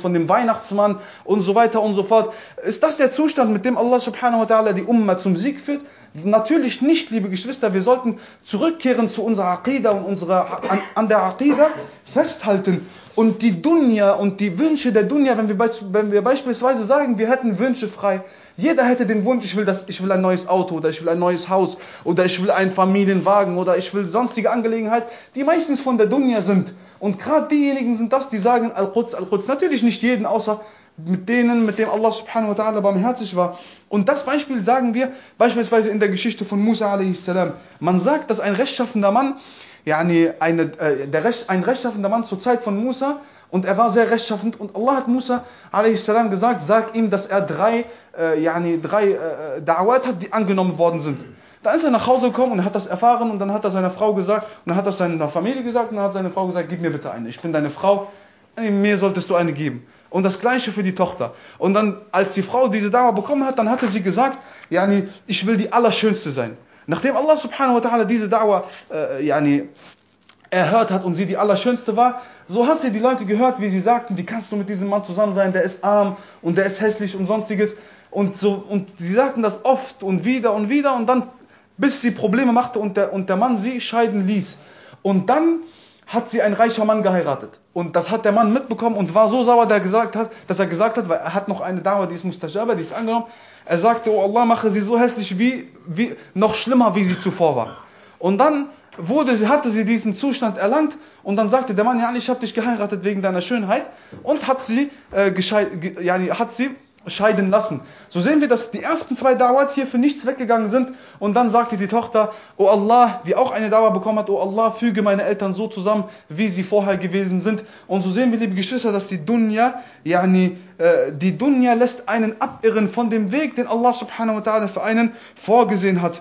S2: Weihnachtsmann und so weiter und so fort. Ist das der Zustand, mit dem Allah subhanahu wa ta'ala die Umma zum Sieg führt? Natürlich nicht, liebe Geschwister. Wir sollten zurückkehren zu unserer Aqidah und unserer, an, an der Aqidah festhalten. Und die Dunya und die Wünsche der Dunya, wenn wir, wenn wir beispielsweise sagen, wir hätten Wünsche frei, jeder hätte den Wunsch, ich will, das, ich will ein neues Auto oder ich will ein neues Haus oder ich will einen Familienwagen oder ich will sonstige Angelegenheit, die meistens von der Dunya sind. Und gerade diejenigen sind das, die sagen Al-Quds, Al-Quds. Natürlich nicht jeden, außer mit denen, mit dem Allah subhanahu wa ta'ala barmherzig war. Und das Beispiel sagen wir beispielsweise in der Geschichte von Musa a.s. Man sagt, dass ein rechtschaffender Mann, yani eine, äh, der Recht, ein rechtschaffender Mann zur Zeit von Musa, und er war sehr rechtschaffend, und Allah hat Musa a.s. gesagt, sag ihm, dass er drei, äh, yani drei äh, Da'wat hat, die angenommen worden sind. Da ist er nach Hause gekommen und hat das erfahren und dann hat er seiner Frau gesagt und dann hat er seiner Familie gesagt und dann hat seine Frau gesagt, gib mir bitte eine, ich bin deine Frau, mir solltest du eine geben. Und das gleiche für die Tochter. Und dann, als die Frau diese Dauer bekommen hat, dann hatte sie gesagt, yani, ich will die Allerschönste sein. Nachdem Allah subhanahu wa ta'ala diese Dauer äh, yani, erhört hat und sie die Allerschönste war, so hat sie die Leute gehört, wie sie sagten, wie kannst du mit diesem Mann zusammen sein, der ist arm und der ist hässlich und sonstiges. Und, so, und sie sagten das oft und wieder und wieder und dann bis sie Probleme machte und der, und der Mann sie scheiden ließ. Und dann hat sie ein reicher Mann geheiratet. Und das hat der Mann mitbekommen und war so sauer, der gesagt hat, dass er gesagt hat, weil er hat noch eine Dauer, die ist Mustajaba, die ist angenommen. Er sagte, oh Allah, mache sie so hässlich wie, wie noch schlimmer, wie sie zuvor war. Und dann wurde, hatte sie diesen Zustand erlangt und dann sagte der Mann, ja, ich habe dich geheiratet wegen deiner Schönheit und hat sie, äh, gescheit, ja, hat sie scheiden lassen. So sehen wir, dass die ersten zwei Dawat hier für nichts weggegangen sind und dann sagte die Tochter, O Allah, die auch eine Dauer bekommen hat, O Allah, füge meine Eltern so zusammen, wie sie vorher gewesen sind. Und so sehen wir, liebe Geschwister, dass die Dunya, yani, äh, die Dunya lässt einen abirren von dem Weg, den Allah subhanahu wa ta'ala für einen vorgesehen hat.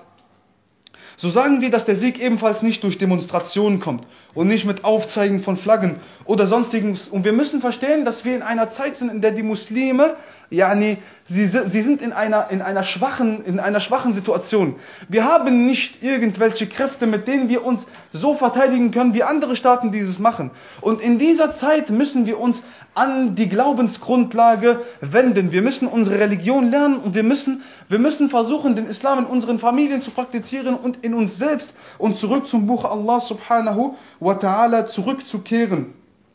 S2: So sagen wir, dass der Sieg ebenfalls nicht durch Demonstrationen kommt und nicht mit Aufzeigen von Flaggen oder sonstigen. Und wir müssen verstehen, dass wir in einer Zeit sind, in der die Muslime, yani, sie, sie sind in einer, in, einer schwachen, in einer schwachen Situation. Wir haben nicht irgendwelche Kräfte, mit denen wir uns so verteidigen können, wie andere Staaten dieses machen. Und in dieser Zeit müssen wir uns an die Glaubensgrundlage wenden. Wir müssen unsere Religion lernen und wir müssen, wir müssen versuchen, den Islam in unseren Familien zu praktizieren und in uns selbst und zurück zum Buch Allah subhanahu wa ta'ala zurückzukehren.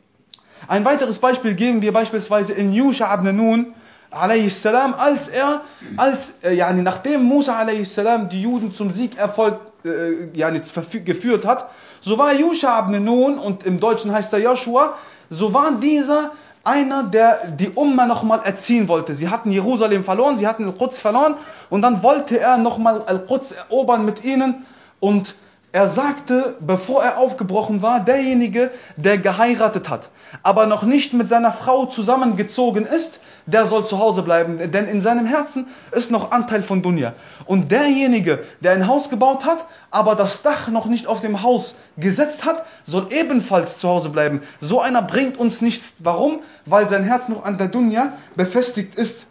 S2: Ein weiteres Beispiel geben wir beispielsweise in Yusha ibn Nun, salam, als er, als, äh, yani, nachdem Musa salam die Juden zum Siegerfolg äh, yani, geführt hat, so war Yusha ibn Nun, und im Deutschen heißt er Joshua, so war dieser einer, der die Umma nochmal erziehen wollte. Sie hatten Jerusalem verloren, sie hatten Al-Quds verloren und dann wollte er nochmal Al-Quds erobern mit ihnen und er sagte, bevor er aufgebrochen war, derjenige, der geheiratet hat, aber noch nicht mit seiner Frau zusammengezogen ist, der soll zu Hause bleiben, denn in seinem Herzen ist noch Anteil von Dunya. Und derjenige, der ein Haus gebaut hat, aber das Dach noch nicht auf dem Haus gesetzt hat, soll ebenfalls zu Hause bleiben. So einer bringt uns nichts. Warum? Weil sein Herz noch an der Dunya befestigt ist.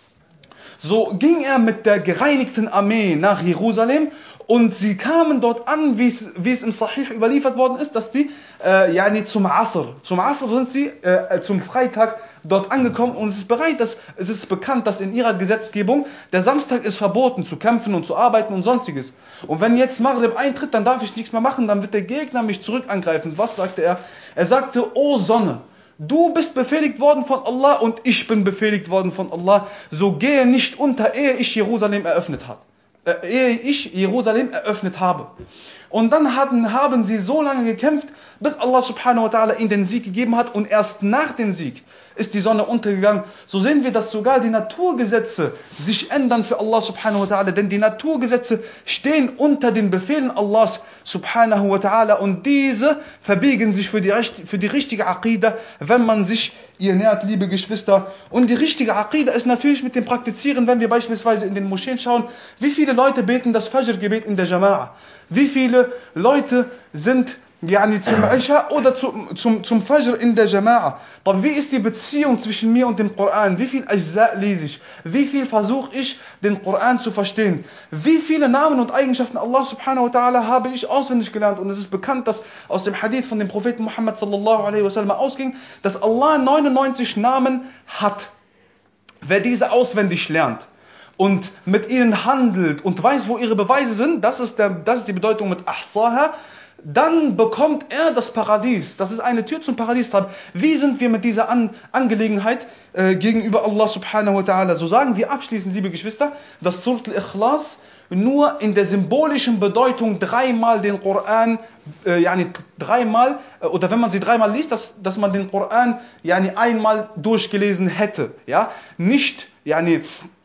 S2: So ging er mit der gereinigten Armee nach Jerusalem und sie kamen dort an, wie es, wie es im Sahih überliefert worden ist, dass die äh, yani zum Asr, zum Asr sind sie äh, zum Freitag dort angekommen und es ist bereit, dass, es ist bekannt, dass in ihrer Gesetzgebung der Samstag ist verboten zu kämpfen und zu arbeiten und sonstiges. Und wenn jetzt Maghrib eintritt, dann darf ich nichts mehr machen, dann wird der Gegner mich zurück angreifen. Was sagte er? Er sagte, O Sonne, Du bist befehligt worden von Allah und ich bin befehligt worden von Allah. So gehe nicht unter, ehe ich Jerusalem eröffnet habe. Äh, ehe ich Jerusalem eröffnet habe. Und dann hatten, haben sie so lange gekämpft, bis Allah subhanahu wa ta'ala ihnen den Sieg gegeben hat und erst nach dem Sieg ist die Sonne untergegangen. So sehen wir, dass sogar die Naturgesetze sich ändern für Allah subhanahu wa ta'ala, denn die Naturgesetze stehen unter den Befehlen Allahs subhanahu wa ta'ala und diese verbiegen sich für die, für die richtige Aqidah, wenn man sich ihr nährt, liebe Geschwister. Und die richtige Aqidah ist natürlich mit dem Praktizieren, wenn wir beispielsweise in den Moscheen schauen, wie viele Leute beten das Fajr-Gebet in der Jama'a. Wie viele Leute sind yani zum Isha oder zum, zum, zum Fajr in der Jama'a. Dann wie ist die Beziehung zwischen mir und dem Koran? Wie viel Ajza lese ich? Wie viel versuche ich, den Koran zu verstehen? Wie viele Namen und Eigenschaften Allah subhanahu wa ta'ala habe ich auswendig gelernt? Und es ist bekannt, dass aus dem Hadith von dem Propheten Muhammad sallallahu alaihi wasallam ausging, dass Allah 99 Namen hat. Wer diese auswendig lernt und mit ihnen handelt und weiß, wo ihre Beweise sind, das ist, der, das ist die Bedeutung mit Ahsaha, dann bekommt er das Paradies. Das ist eine Tür zum Paradies. Wie sind wir mit dieser An Angelegenheit äh, gegenüber Allah subhanahu wa ta'ala? So sagen wir abschließend, liebe Geschwister, dass Surat al-Ikhlas nur in der symbolischen Bedeutung dreimal den Koran, äh, yani dreimal, äh, oder wenn man sie dreimal liest, dass, dass man den Koran yani einmal durchgelesen hätte. Ja? Nicht, yani,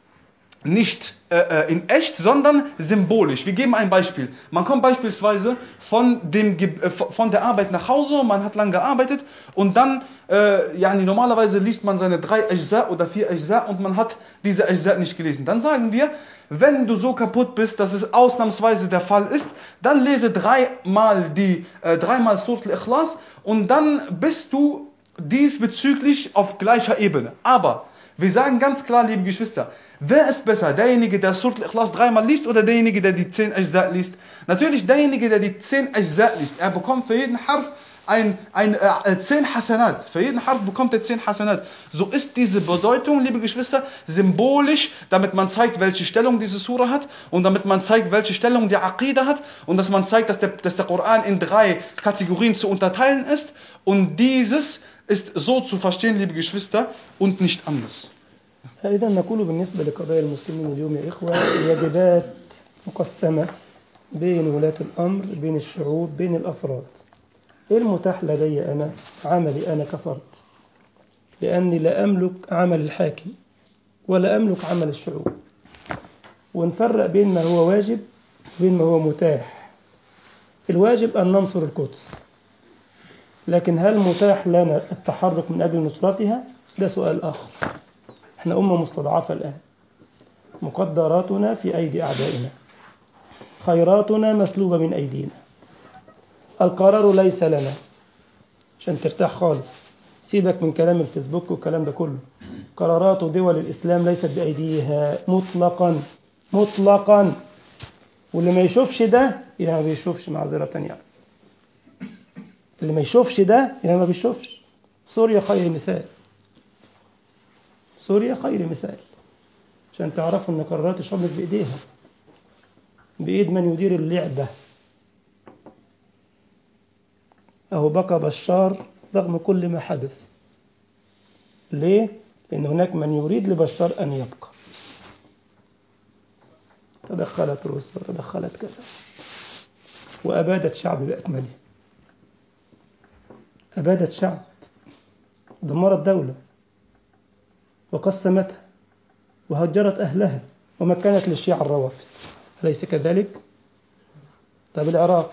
S2: nicht äh, in echt, sondern symbolisch. Wir geben ein Beispiel. Man kommt beispielsweise von, dem, äh, von der Arbeit nach Hause, man hat lange gearbeitet und dann, äh, ja, normalerweise liest man seine drei Ajza oder vier Ajza und man hat diese Ajza nicht gelesen. Dann sagen wir, wenn du so kaputt bist, dass es ausnahmsweise der Fall ist, dann lese dreimal die, äh, dreimal Surat al-Ikhlas und dann bist du diesbezüglich auf gleicher Ebene. Aber wir sagen ganz klar, liebe Geschwister, wer ist besser? Derjenige, der Surat al-Ikhlas dreimal liest oder derjenige, der die 10 Ajza liest? Natürlich derjenige, der die 10 Ajza liest. Er bekommt für jeden Harf ein, ein, äh, 10 Hasanat. Für jeden Harf bekommt er 10 Hasanat. So ist diese Bedeutung, liebe Geschwister, symbolisch, damit man zeigt, welche Stellung diese Sura hat und damit man zeigt, welche Stellung die Aqidah hat und dass man zeigt, dass der, dass der Koran in drei Kategorien zu unterteilen ist und dieses ist so zu verstehen, liebe Geschwister, und nicht anders.
S1: إذا نقول بالنسبة لقضايا المسلمين اليوم يا إخوة واجبات مقسمة بين ولاة الأمر بين الشعوب بين الأفراد إيه المتاح لدي أنا عملي أنا كفرد لأني لا أملك عمل الحاكم ولا أملك عمل الشعوب ونفرق بين ما هو واجب وبين ما هو متاح الواجب أن ننصر القدس لكن هل متاح لنا التحرك من أجل نصرتها ده سؤال آخر احنا أمة مستضعفة الآن مقدراتنا في أيدي أعدائنا خيراتنا مسلوبة من أيدينا القرار ليس لنا عشان ترتاح خالص سيبك من كلام الفيسبوك والكلام ده كله قرارات دول الإسلام ليست بأيديها مطلقا مطلقا واللي ما يشوفش ده يبقى ما بيشوفش معذرة يعني اللي ما يشوفش ده يبقى ما بيشوفش سوريا خير مثال سوريا خير مثال عشان تعرفوا ان قرارات الشعوب مش بايديها بايد من يدير اللعبه اهو بقى بشار رغم كل ما حدث ليه لان هناك من يريد لبشار ان يبقى تدخلت روسيا وتدخلت كذا وابادت شعب باكمله ابادت شعب دمرت دوله وقسمتها وهجرت أهلها ومكنت للشيعة الروافد أليس كذلك؟ طيب العراق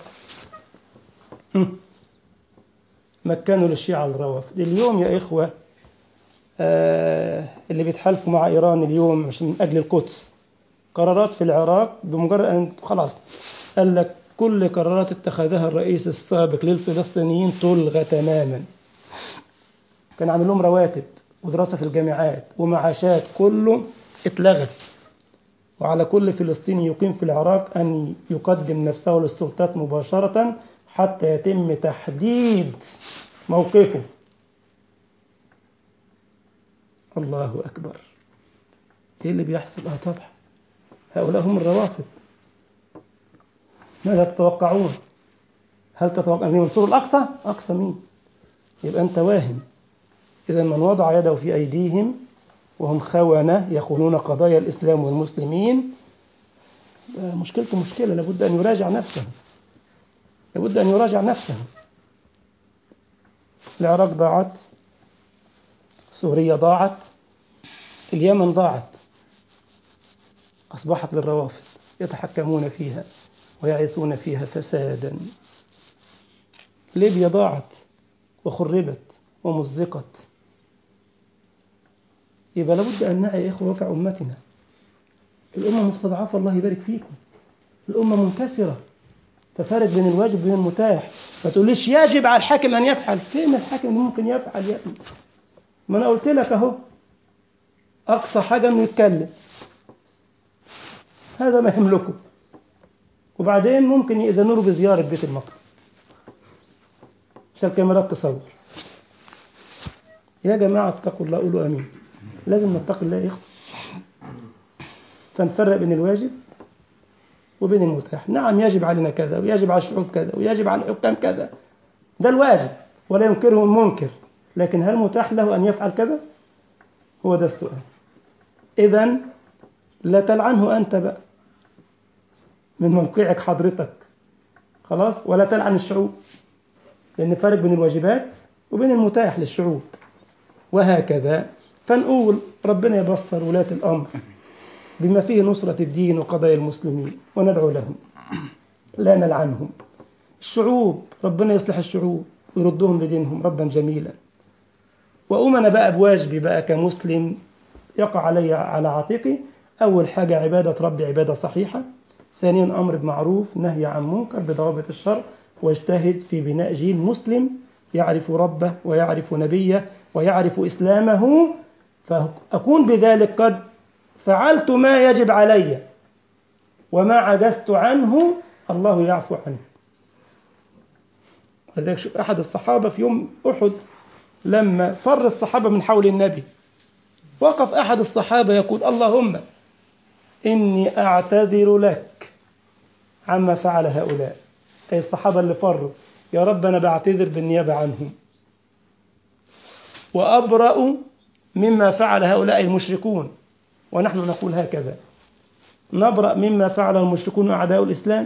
S1: مكنوا للشيعة الروافد اليوم يا إخوة آه اللي بيتحالفوا مع إيران اليوم عشان من أجل القدس قرارات في العراق بمجرد أن خلاص قال لك كل قرارات اتخذها الرئيس السابق للفلسطينيين تلغى تماما كان عامل لهم رواتب ودراسة في الجامعات ومعاشات كله اتلغت وعلى كل فلسطيني يقيم في العراق أن يقدم نفسه للسلطات مباشرة حتى يتم تحديد موقفه الله أكبر إيه اللي بيحصل؟ آه طبعا هؤلاء هم الروافد ماذا تتوقعون؟ هل تتوقعون أن ينصروا الأقصى؟ أقصى مين؟ يبقى أنت واهم إذا من وضع يده في أيديهم وهم خونة يخونون قضايا الإسلام والمسلمين مشكلته مشكلة لابد أن يراجع نفسه لابد أن يراجع نفسه العراق ضاعت سوريا ضاعت اليمن ضاعت أصبحت للروافد يتحكمون فيها ويعيثون فيها فسادا ليبيا ضاعت وخربت ومزقت يبقى لابد أن نعي يا إخوة واقع أمتنا الأمة مستضعفة الله يبارك فيكم الأمة منكسرة ففارق بين الواجب وبين المتاح ما تقوليش يجب على الحاكم أن يفعل فين الحاكم اللي ممكن يفعل يا ابني ما أنا قلت لك أهو أقصى حاجة إنه يتكلم هذا ما يملكه وبعدين ممكن يأذنوا له بزيارة بيت المقدس عشان الكاميرات تصور يا جماعة اتقوا الله قولوا آمين لازم نتقي الله يا إخوة فنفرق بين الواجب وبين المتاح نعم يجب علينا كذا ويجب على الشعوب كذا ويجب على الحكام كذا ده الواجب ولا ينكره المنكر لكن هل متاح له أن يفعل كذا هو ده السؤال إذا لا تلعنه أنت بقى من موقعك حضرتك خلاص ولا تلعن الشعوب لأن فرق بين الواجبات وبين المتاح للشعوب وهكذا فنقول ربنا يبصر ولاة الأمر بما فيه نصرة الدين وقضايا المسلمين وندعو لهم لا نلعنهم الشعوب ربنا يصلح الشعوب ويردهم لدينهم ردا جميلا وأمنا بقى بواجبي بقى كمسلم يقع علي على عاتقي أول حاجة عبادة ربي عبادة صحيحة ثانيا أمر بمعروف نهي عن منكر بضوابط الشرع واجتهد في بناء جيل مسلم يعرف ربه ويعرف نبيه ويعرف إسلامه فأكون بذلك قد فعلت ما يجب علي وما عجزت عنه الله يعفو عنه ولذلك شوف أحد الصحابة في يوم أحد لما فر الصحابة من حول النبي وقف أحد الصحابة يقول اللهم إني أعتذر لك عما فعل هؤلاء أي الصحابة اللي فروا يا رب أنا بعتذر بالنيابة عنهم وأبرأ مما فعل هؤلاء المشركون ونحن نقول هكذا نبرأ مما فعل المشركون أعداء الإسلام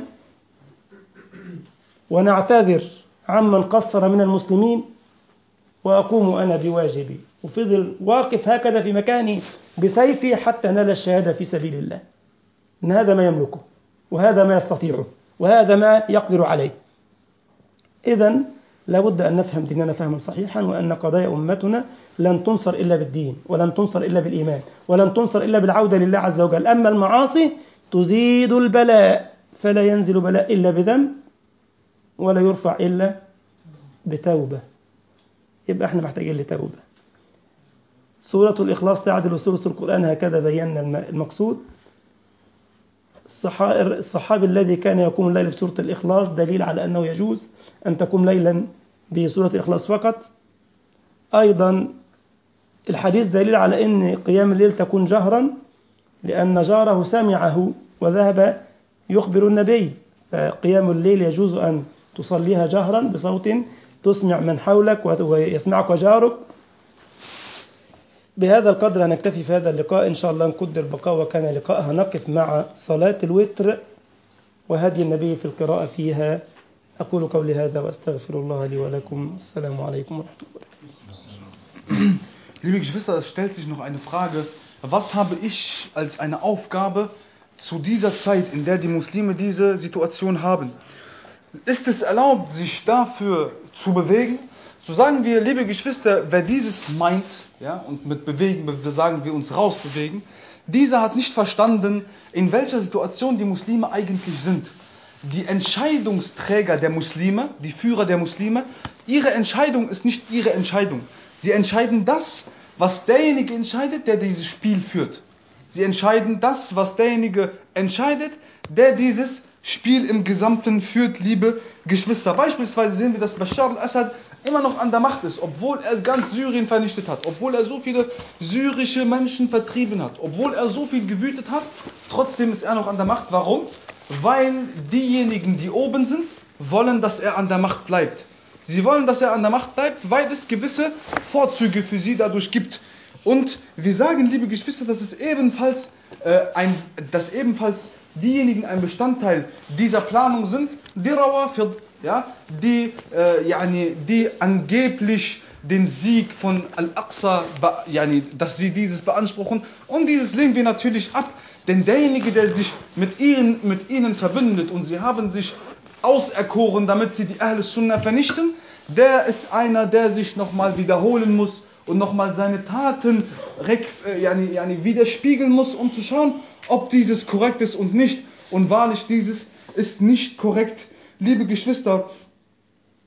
S1: ونعتذر عمن قصر من المسلمين وأقوم أنا بواجبي وفضل واقف هكذا في مكاني بسيفي حتى نال الشهادة في سبيل الله إن هذا ما يملكه وهذا ما يستطيعه وهذا ما يقدر عليه إذا لابد أن نفهم ديننا فهما صحيحا وأن قضايا أمتنا لن تنصر إلا بالدين ولن تنصر إلا بالإيمان ولن تنصر إلا بالعودة لله عز وجل أما المعاصي تزيد البلاء فلا ينزل بلاء إلا بذنب ولا يرفع إلا بتوبة يبقى احنا محتاجين لتوبة سورة الإخلاص تعدل ثلث القرآن هكذا بينا المقصود الصحابي الذي كان يقوم الليل بسورة الإخلاص دليل على أنه يجوز أن تقوم ليلا بسورة الإخلاص فقط أيضا الحديث دليل على أن قيام الليل تكون جهرا لأن جاره سمعه وذهب يخبر النبي فقيام الليل يجوز أن تصليها جهرا بصوت تسمع من حولك ويسمعك جارك بهذا القدر نكتفي في هذا اللقاء إن شاء الله نقدر بقاء وكان لقاء هنقف مع صلاة الوتر وهدي النبي في القراءة فيها أقول قولي هذا وأستغفر الله لي ولكم السلام عليكم ورحمة الله
S2: Liebe Geschwister, es stellt sich noch eine Frage. Was habe ich als eine Aufgabe zu dieser Zeit, in der die Muslime diese Situation haben? Ist es erlaubt, sich dafür zu bewegen? So sagen wir, liebe Geschwister, wer dieses meint, ja, und mit bewegen, wir sagen wir uns rausbewegen, dieser hat nicht verstanden, in welcher Situation die Muslime eigentlich sind. Die Entscheidungsträger der Muslime, die Führer der Muslime, ihre Entscheidung ist nicht ihre Entscheidung. Sie entscheiden das, was derjenige entscheidet, der dieses Spiel führt. Sie entscheiden das, was derjenige entscheidet, der dieses Spiel im Gesamten führt, liebe Geschwister. Beispielsweise sehen wir, dass Bashar al-Assad immer noch an der Macht ist, obwohl er ganz Syrien vernichtet hat, obwohl er so viele syrische Menschen vertrieben hat, obwohl er so viel gewütet hat, trotzdem ist er noch an der Macht. Warum? Weil diejenigen, die oben sind, wollen, dass er an der Macht bleibt. Sie wollen, dass er an der Macht bleibt, weil es gewisse Vorzüge für sie dadurch gibt. Und wir sagen, liebe Geschwister, dass es ebenfalls, äh, ein, dass ebenfalls diejenigen ein Bestandteil dieser Planung sind, die Rawafid, ja, die, äh, yani, die angeblich den Sieg von Al-Aqsa, yani, dass sie dieses beanspruchen. Und dieses lehnen wir natürlich ab, denn derjenige, der sich mit ihnen, mit ihnen verbündet und sie haben sich auserkoren, damit sie die Ahl Sunnah vernichten, der ist einer, der sich nochmal wiederholen muss und nochmal seine Taten äh, yani, yani widerspiegeln muss, um zu schauen, ob dieses korrekt ist und nicht. Und wahrlich, dieses ist nicht korrekt. Liebe Geschwister,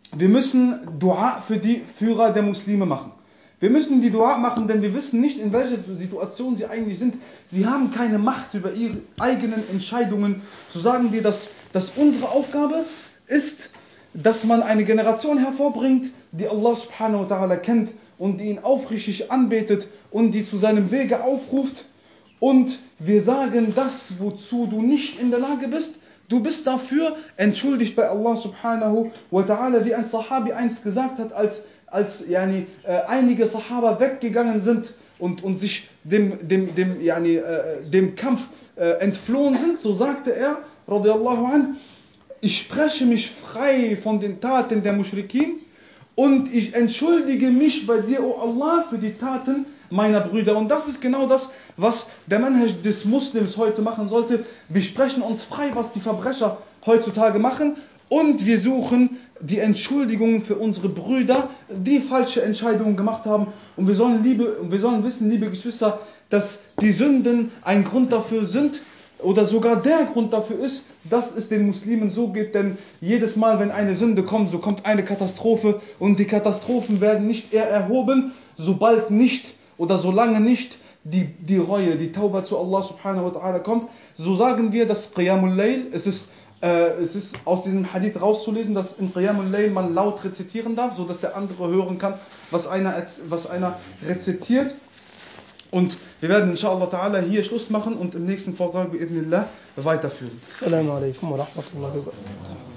S2: wir müssen Dua für die Führer der Muslime machen. Wir müssen die Dua machen, denn wir wissen nicht, in welcher Situation sie eigentlich sind. Sie haben keine Macht über ihre eigenen Entscheidungen. So sagen wir, dass, dass unsere Aufgabe ist, dass man eine Generation hervorbringt, die Allah subhanahu wa ta'ala kennt und die ihn aufrichtig anbetet und die zu seinem Wege aufruft. Und wir sagen das, wozu du nicht in der Lage bist, Du bist dafür entschuldigt bei Allah subhanahu wa ta'ala, wie ein Sahabi einst gesagt hat, als, als yani, äh, einige Sahaba weggegangen sind und, und sich dem, dem, dem, yani, äh, dem Kampf äh, entflohen sind, so sagte er, radiallahu an, ich spreche mich frei von den Taten der Mushrikin und ich entschuldige mich bei dir, o oh Allah, für die Taten meiner Brüder. Und das ist genau das, was der Manhaj des Muslims heute machen sollte. Wir sprechen uns frei, was die Verbrecher heutzutage machen und wir suchen die Entschuldigung für unsere Brüder, die falsche Entscheidungen gemacht haben. Und wir sollen, liebe, wir sollen wissen, liebe Geschwister, dass die Sünden ein Grund dafür sind oder sogar der Grund dafür ist, dass es den Muslimen so geht, denn jedes Mal, wenn eine Sünde kommt, so kommt eine Katastrophe und die Katastrophen werden nicht eher erhoben, sobald nicht oder solange nicht die, die Reue, die Tauba zu Allah subhanahu wa ta'ala kommt, so sagen wir, dass Qiyamul Layl, es ist, äh, es ist aus diesem Hadith rauszulesen, dass in Qiyamul Layl man laut rezitieren darf, so dass der andere hören kann, was einer, was einer rezitiert. Und wir werden inshallah ta'ala hier Schluss machen und im nächsten Vortrag weiterführen.
S1: Assalamu alaikum wa rahmatullahi wa barakatuh.